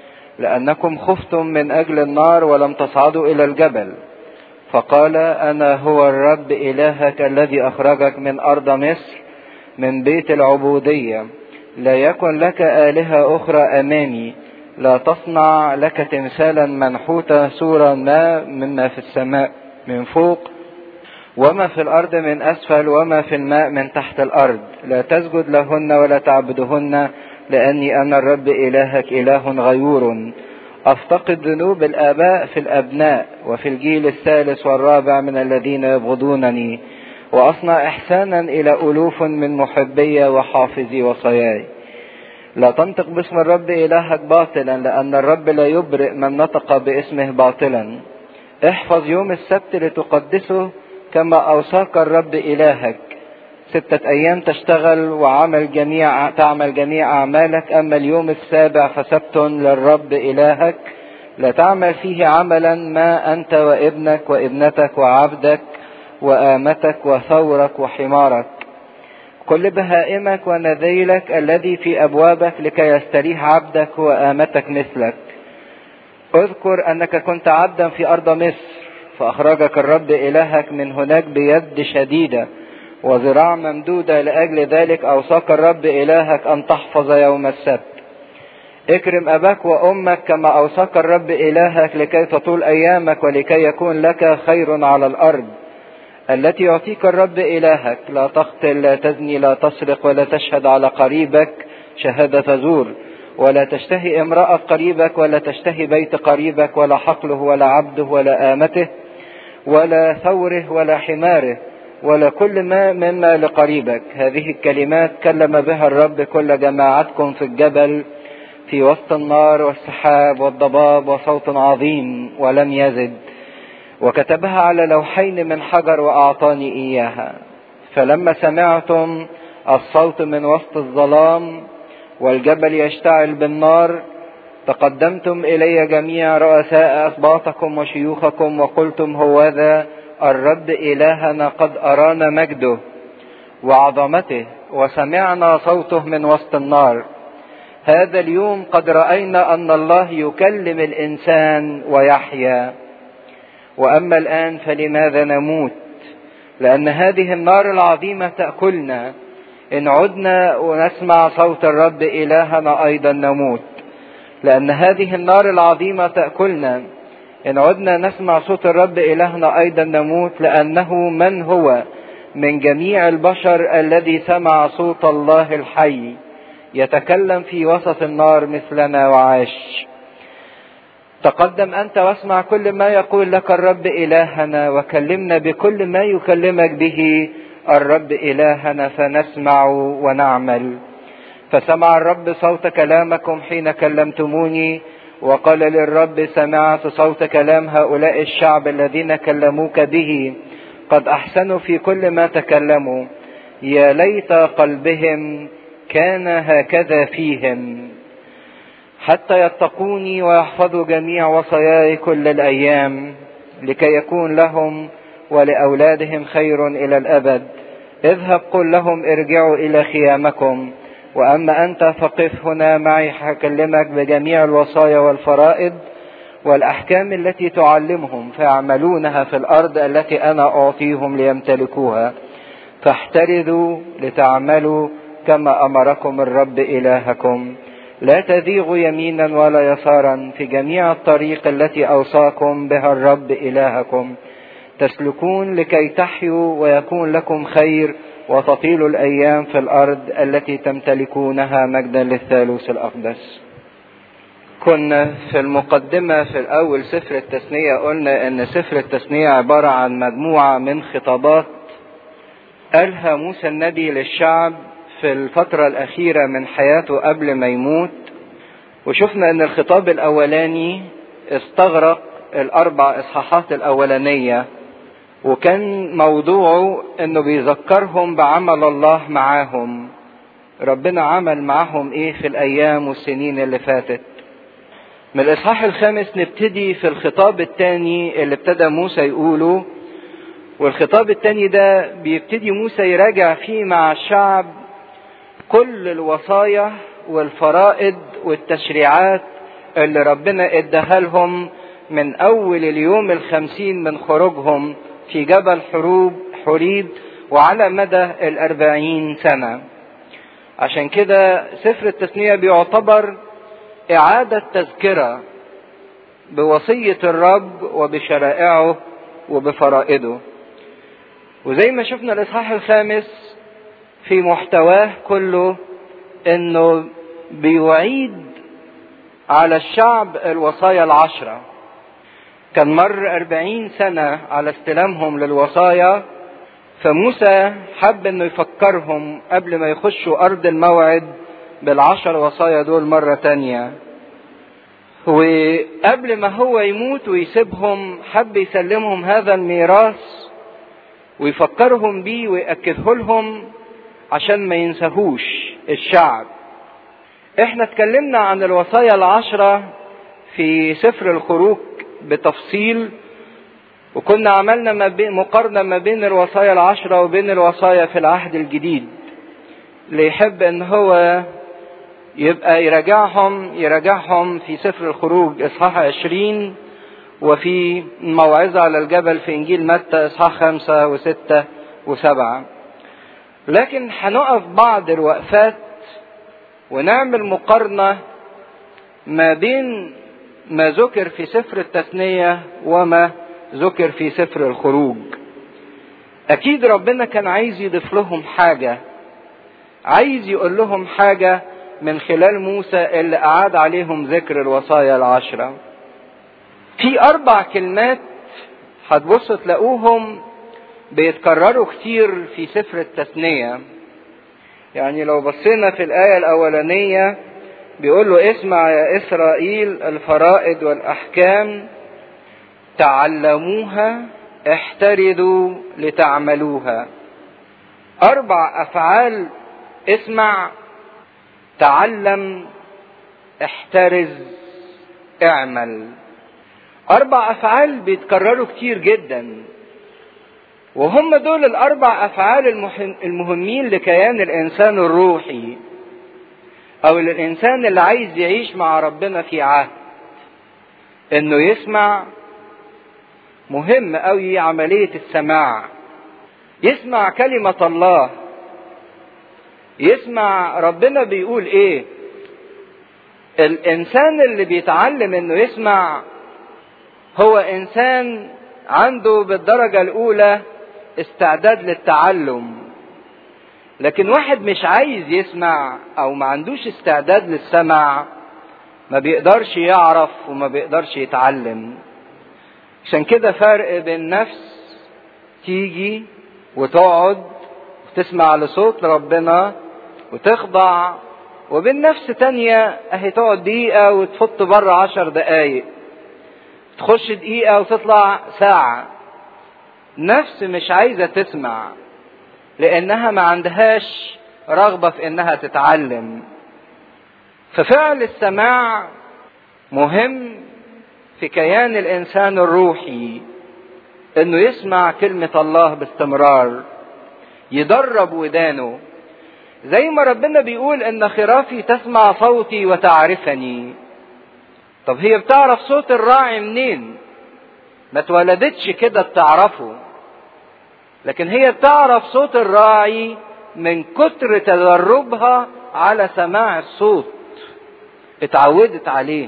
لأنكم خفتم من أجل النار ولم تصعدوا إلى الجبل فقال أنا هو الرب إلهك الذي أخرجك من أرض مصر من بيت العبودية لا يكن لك آلهة أخرى أمامي لا تصنع لك تمثالا منحوتا صورا ما مما في السماء من فوق وما في الأرض من أسفل وما في الماء من تحت الأرض لا تسجد لهن ولا تعبدهن لأني أنا الرب إلهك إله غيور أفتقد ذنوب الآباء في الأبناء وفي الجيل الثالث والرابع من الذين يبغضونني وأصنع إحسانا إلى ألوف من محبي وحافظي وصاياي لا تنطق باسم الرب إلهك باطلا لأن الرب لا يبرئ من نطق باسمه باطلا احفظ يوم السبت لتقدسه كما أوصاك الرب إلهك ستة أيام تشتغل وعمل جميع تعمل جميع أعمالك أما اليوم السابع فسبت للرب إلهك لا تعمل فيه عملا ما أنت وابنك وابنتك وعبدك وآمتك وثورك وحمارك كل بهائمك ونذيلك الذي في أبوابك لكي يستريح عبدك وآمتك مثلك اذكر أنك كنت عبدا في أرض مصر فأخرجك الرب إلهك من هناك بيد شديدة وذراع ممدودة لأجل ذلك أوصاك الرب إلهك أن تحفظ يوم السبت اكرم أباك وأمك كما أوصاك الرب إلهك لكي تطول أيامك ولكي يكون لك خير على الأرض التي يعطيك الرب إلهك لا تقتل لا تزني لا تسرق ولا تشهد على قريبك شهادة زور ولا تشتهي امرأة قريبك ولا تشتهي بيت قريبك ولا حقله ولا عبده ولا آمته ولا ثوره ولا حماره ولا كل ما مما لقريبك هذه الكلمات كلم بها الرب كل جماعتكم في الجبل في وسط النار والسحاب والضباب وصوت عظيم ولم يزد وكتبها على لوحين من حجر وأعطاني إياها فلما سمعتم الصوت من وسط الظلام والجبل يشتعل بالنار تقدمتم إلي جميع رؤساء أسباطكم وشيوخكم وقلتم هوذا الرب إلهنا قد أرانا مجده وعظمته وسمعنا صوته من وسط النار هذا اليوم قد رأينا أن الله يكلم الإنسان ويحيا وأما الآن فلماذا نموت لأن هذه النار العظيمة تأكلنا إن عدنا ونسمع صوت الرب إلهنا أيضا نموت لأن هذه النار العظيمة تأكلنا إن عدنا نسمع صوت الرب إلهنا أيضا نموت لأنه من هو من جميع البشر الذي سمع صوت الله الحي يتكلم في وسط النار مثلنا وعاش تقدم أنت واسمع كل ما يقول لك الرب إلهنا وكلمنا بكل ما يكلمك به الرب إلهنا فنسمع ونعمل فسمع الرب صوت كلامكم حين كلمتموني وقال للرب سمعت صوت كلام هؤلاء الشعب الذين كلموك به قد احسنوا في كل ما تكلموا يا ليت قلبهم كان هكذا فيهم حتى يتقوني ويحفظوا جميع وصاياي كل الايام لكي يكون لهم ولاولادهم خير الى الابد اذهب قل لهم ارجعوا الى خيامكم واما انت فقف هنا معي هكلمك بجميع الوصايا والفرائض والاحكام التي تعلمهم فيعملونها في الارض التي انا اعطيهم ليمتلكوها فاحترزوا لتعملوا كما امركم الرب الهكم لا تذيغوا يمينا ولا يسارا في جميع الطريق التي اوصاكم بها الرب الهكم تسلكون لكي تحيوا ويكون لكم خير وتطيل الايام في الارض التي تمتلكونها مجدا للثالوث الاقدس كنا في المقدمة في الأول سفر التثنية قلنا إن سفر التثنية عبارة عن مجموعة من خطابات قالها موسى النبي للشعب في الفترة الأخيرة من حياته قبل ما يموت وشفنا إن الخطاب الأولاني استغرق الأربع إصحاحات الأولانية وكان موضوعه إنه بيذكرهم بعمل الله معاهم ربنا عمل معاهم إيه في الأيام والسنين اللي فاتت من الإصحاح الخامس نبتدي في الخطاب الثاني اللي ابتدى موسى يقوله والخطاب الثاني ده بيبتدي موسى يراجع فيه مع الشعب كل الوصايا والفرائض والتشريعات اللي ربنا اداها لهم من اول اليوم الخمسين من خروجهم في جبل حروب حريب وعلى مدى الاربعين سنة عشان كده سفر التثنية بيعتبر إعادة تذكرة بوصية الرب وبشرائعه وبفرائضه وزي ما شفنا الإصحاح الخامس في محتواه كله إنه بيعيد على الشعب الوصايا العشرة كان مر أربعين سنة على استلامهم للوصايا فموسى حب انه يفكرهم قبل ما يخشوا ارض الموعد بالعشر وصايا دول مرة تانية وقبل ما هو يموت ويسيبهم حب يسلمهم هذا الميراث ويفكرهم بيه ويأكده لهم عشان ما ينساهوش الشعب احنا اتكلمنا عن الوصايا العشرة في سفر الخروج بتفصيل وكنا عملنا ما بين مقارنة ما بين الوصايا العشرة وبين الوصايا في العهد الجديد اللي يحب ان هو يبقى يراجعهم يراجعهم في سفر الخروج اصحاح عشرين وفي الموعظة على الجبل في انجيل متى اصحاح خمسة وستة وسبعة لكن هنقف بعض الوقفات ونعمل مقارنة ما بين ما ذكر في سفر التثنية وما ذكر في سفر الخروج اكيد ربنا كان عايز يضيف لهم حاجة عايز يقول لهم حاجة من خلال موسى اللي أعاد عليهم ذكر الوصايا العشرة في أربع كلمات هتبص تلاقوهم بيتكرروا كتير في سفر التثنية يعني لو بصينا في الآية الأولانية بيقول له اسمع يا إسرائيل الفرائض والأحكام تعلموها احترزوا لتعملوها أربع أفعال اسمع تعلم احترز اعمل اربع افعال بيتكرروا كتير جدا وهم دول الاربع افعال المهمين لكيان الانسان الروحي او الانسان اللي عايز يعيش مع ربنا في عهد انه يسمع مهم قوي عملية السماع يسمع كلمة الله يسمع ربنا بيقول ايه الانسان اللي بيتعلم انه يسمع هو انسان عنده بالدرجة الاولى استعداد للتعلم لكن واحد مش عايز يسمع او ما عندوش استعداد للسمع ما بيقدرش يعرف وما بيقدرش يتعلم عشان كده فرق بين نفس تيجي وتقعد وتسمع لصوت ربنا وتخضع وبين نفس تانية اهي تقعد دقيقة وتفط بره عشر دقايق تخش دقيقة وتطلع ساعة نفس مش عايزة تسمع لانها ما عندهاش رغبة في انها تتعلم ففعل السماع مهم في كيان الانسان الروحي انه يسمع كلمة الله باستمرار يدرب ودانه زي ما ربنا بيقول ان خرافي تسمع صوتي وتعرفني طب هي بتعرف صوت الراعي منين ما اتولدتش كده بتعرفه لكن هي بتعرف صوت الراعي من كتر تدربها على سماع الصوت اتعودت عليه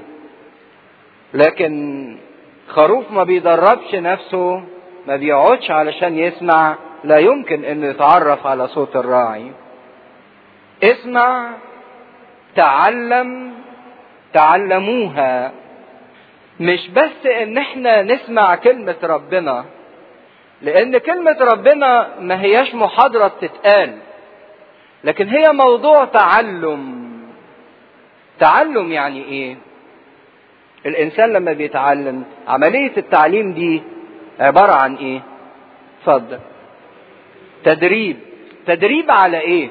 لكن خروف ما بيدربش نفسه ما بيقعدش علشان يسمع لا يمكن انه يتعرف على صوت الراعي اسمع تعلم تعلموها مش بس ان احنا نسمع كلمة ربنا لان كلمة ربنا ما هياش محاضرة بتتقال لكن هي موضوع تعلم تعلم يعني ايه الانسان لما بيتعلم عملية التعليم دي عبارة عن ايه اتفضل تدريب تدريب على ايه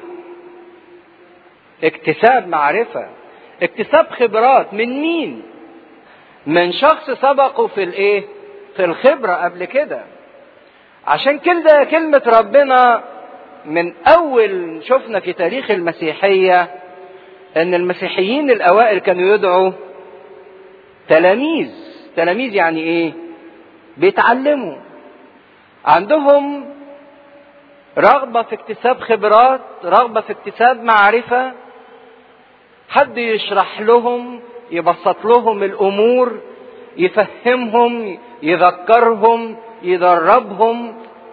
اكتساب معرفة اكتساب خبرات من مين من شخص سبقه في الايه في الخبرة قبل كده عشان كده كلمة ربنا من اول شفنا في تاريخ المسيحية ان المسيحيين الاوائل كانوا يدعوا تلاميذ تلاميذ يعني ايه بيتعلموا عندهم رغبة في اكتساب خبرات رغبة في اكتساب معرفة حد يشرح لهم يبسط لهم الامور يفهمهم يذكرهم يدربهم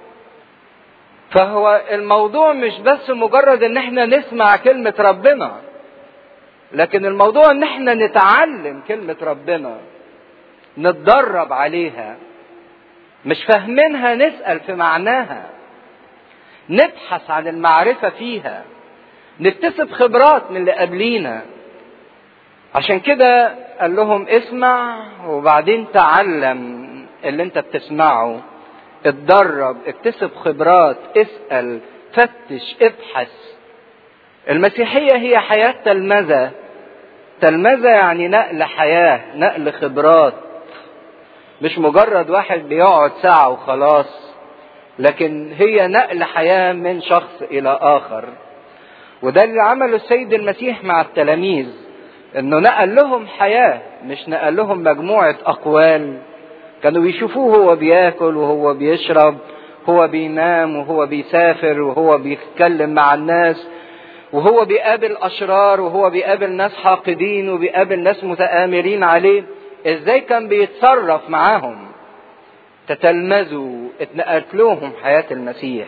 فهو الموضوع مش بس مجرد ان احنا نسمع كلمة ربنا لكن الموضوع ان احنا نتعلم كلمة ربنا نتدرب عليها مش فاهمينها نسأل في معناها نبحث عن المعرفة فيها نكتسب خبرات من اللي قبلينا عشان كده قال لهم اسمع وبعدين تعلم اللي انت بتسمعه اتدرب اكتسب خبرات اسأل فتش ابحث المسيحية هي حياة تلمذة تلمذة يعني نقل حياة نقل خبرات مش مجرد واحد بيقعد ساعة وخلاص لكن هي نقل حياة من شخص إلى آخر وده اللي عمله السيد المسيح مع التلاميذ انه نقل لهم حياة مش نقل لهم مجموعة أقوال كانوا بيشوفوه هو بياكل وهو بيشرب هو بينام وهو بيسافر وهو بيتكلم مع الناس وهو بيقابل أشرار وهو بيقابل ناس حاقدين وبيقابل ناس متآمرين عليه ازاي كان بيتصرف معاهم تتلمذوا اتنقلت لهم حياة المسيح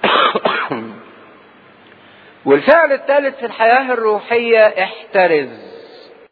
والفعل الثالث في الحياة الروحية احترز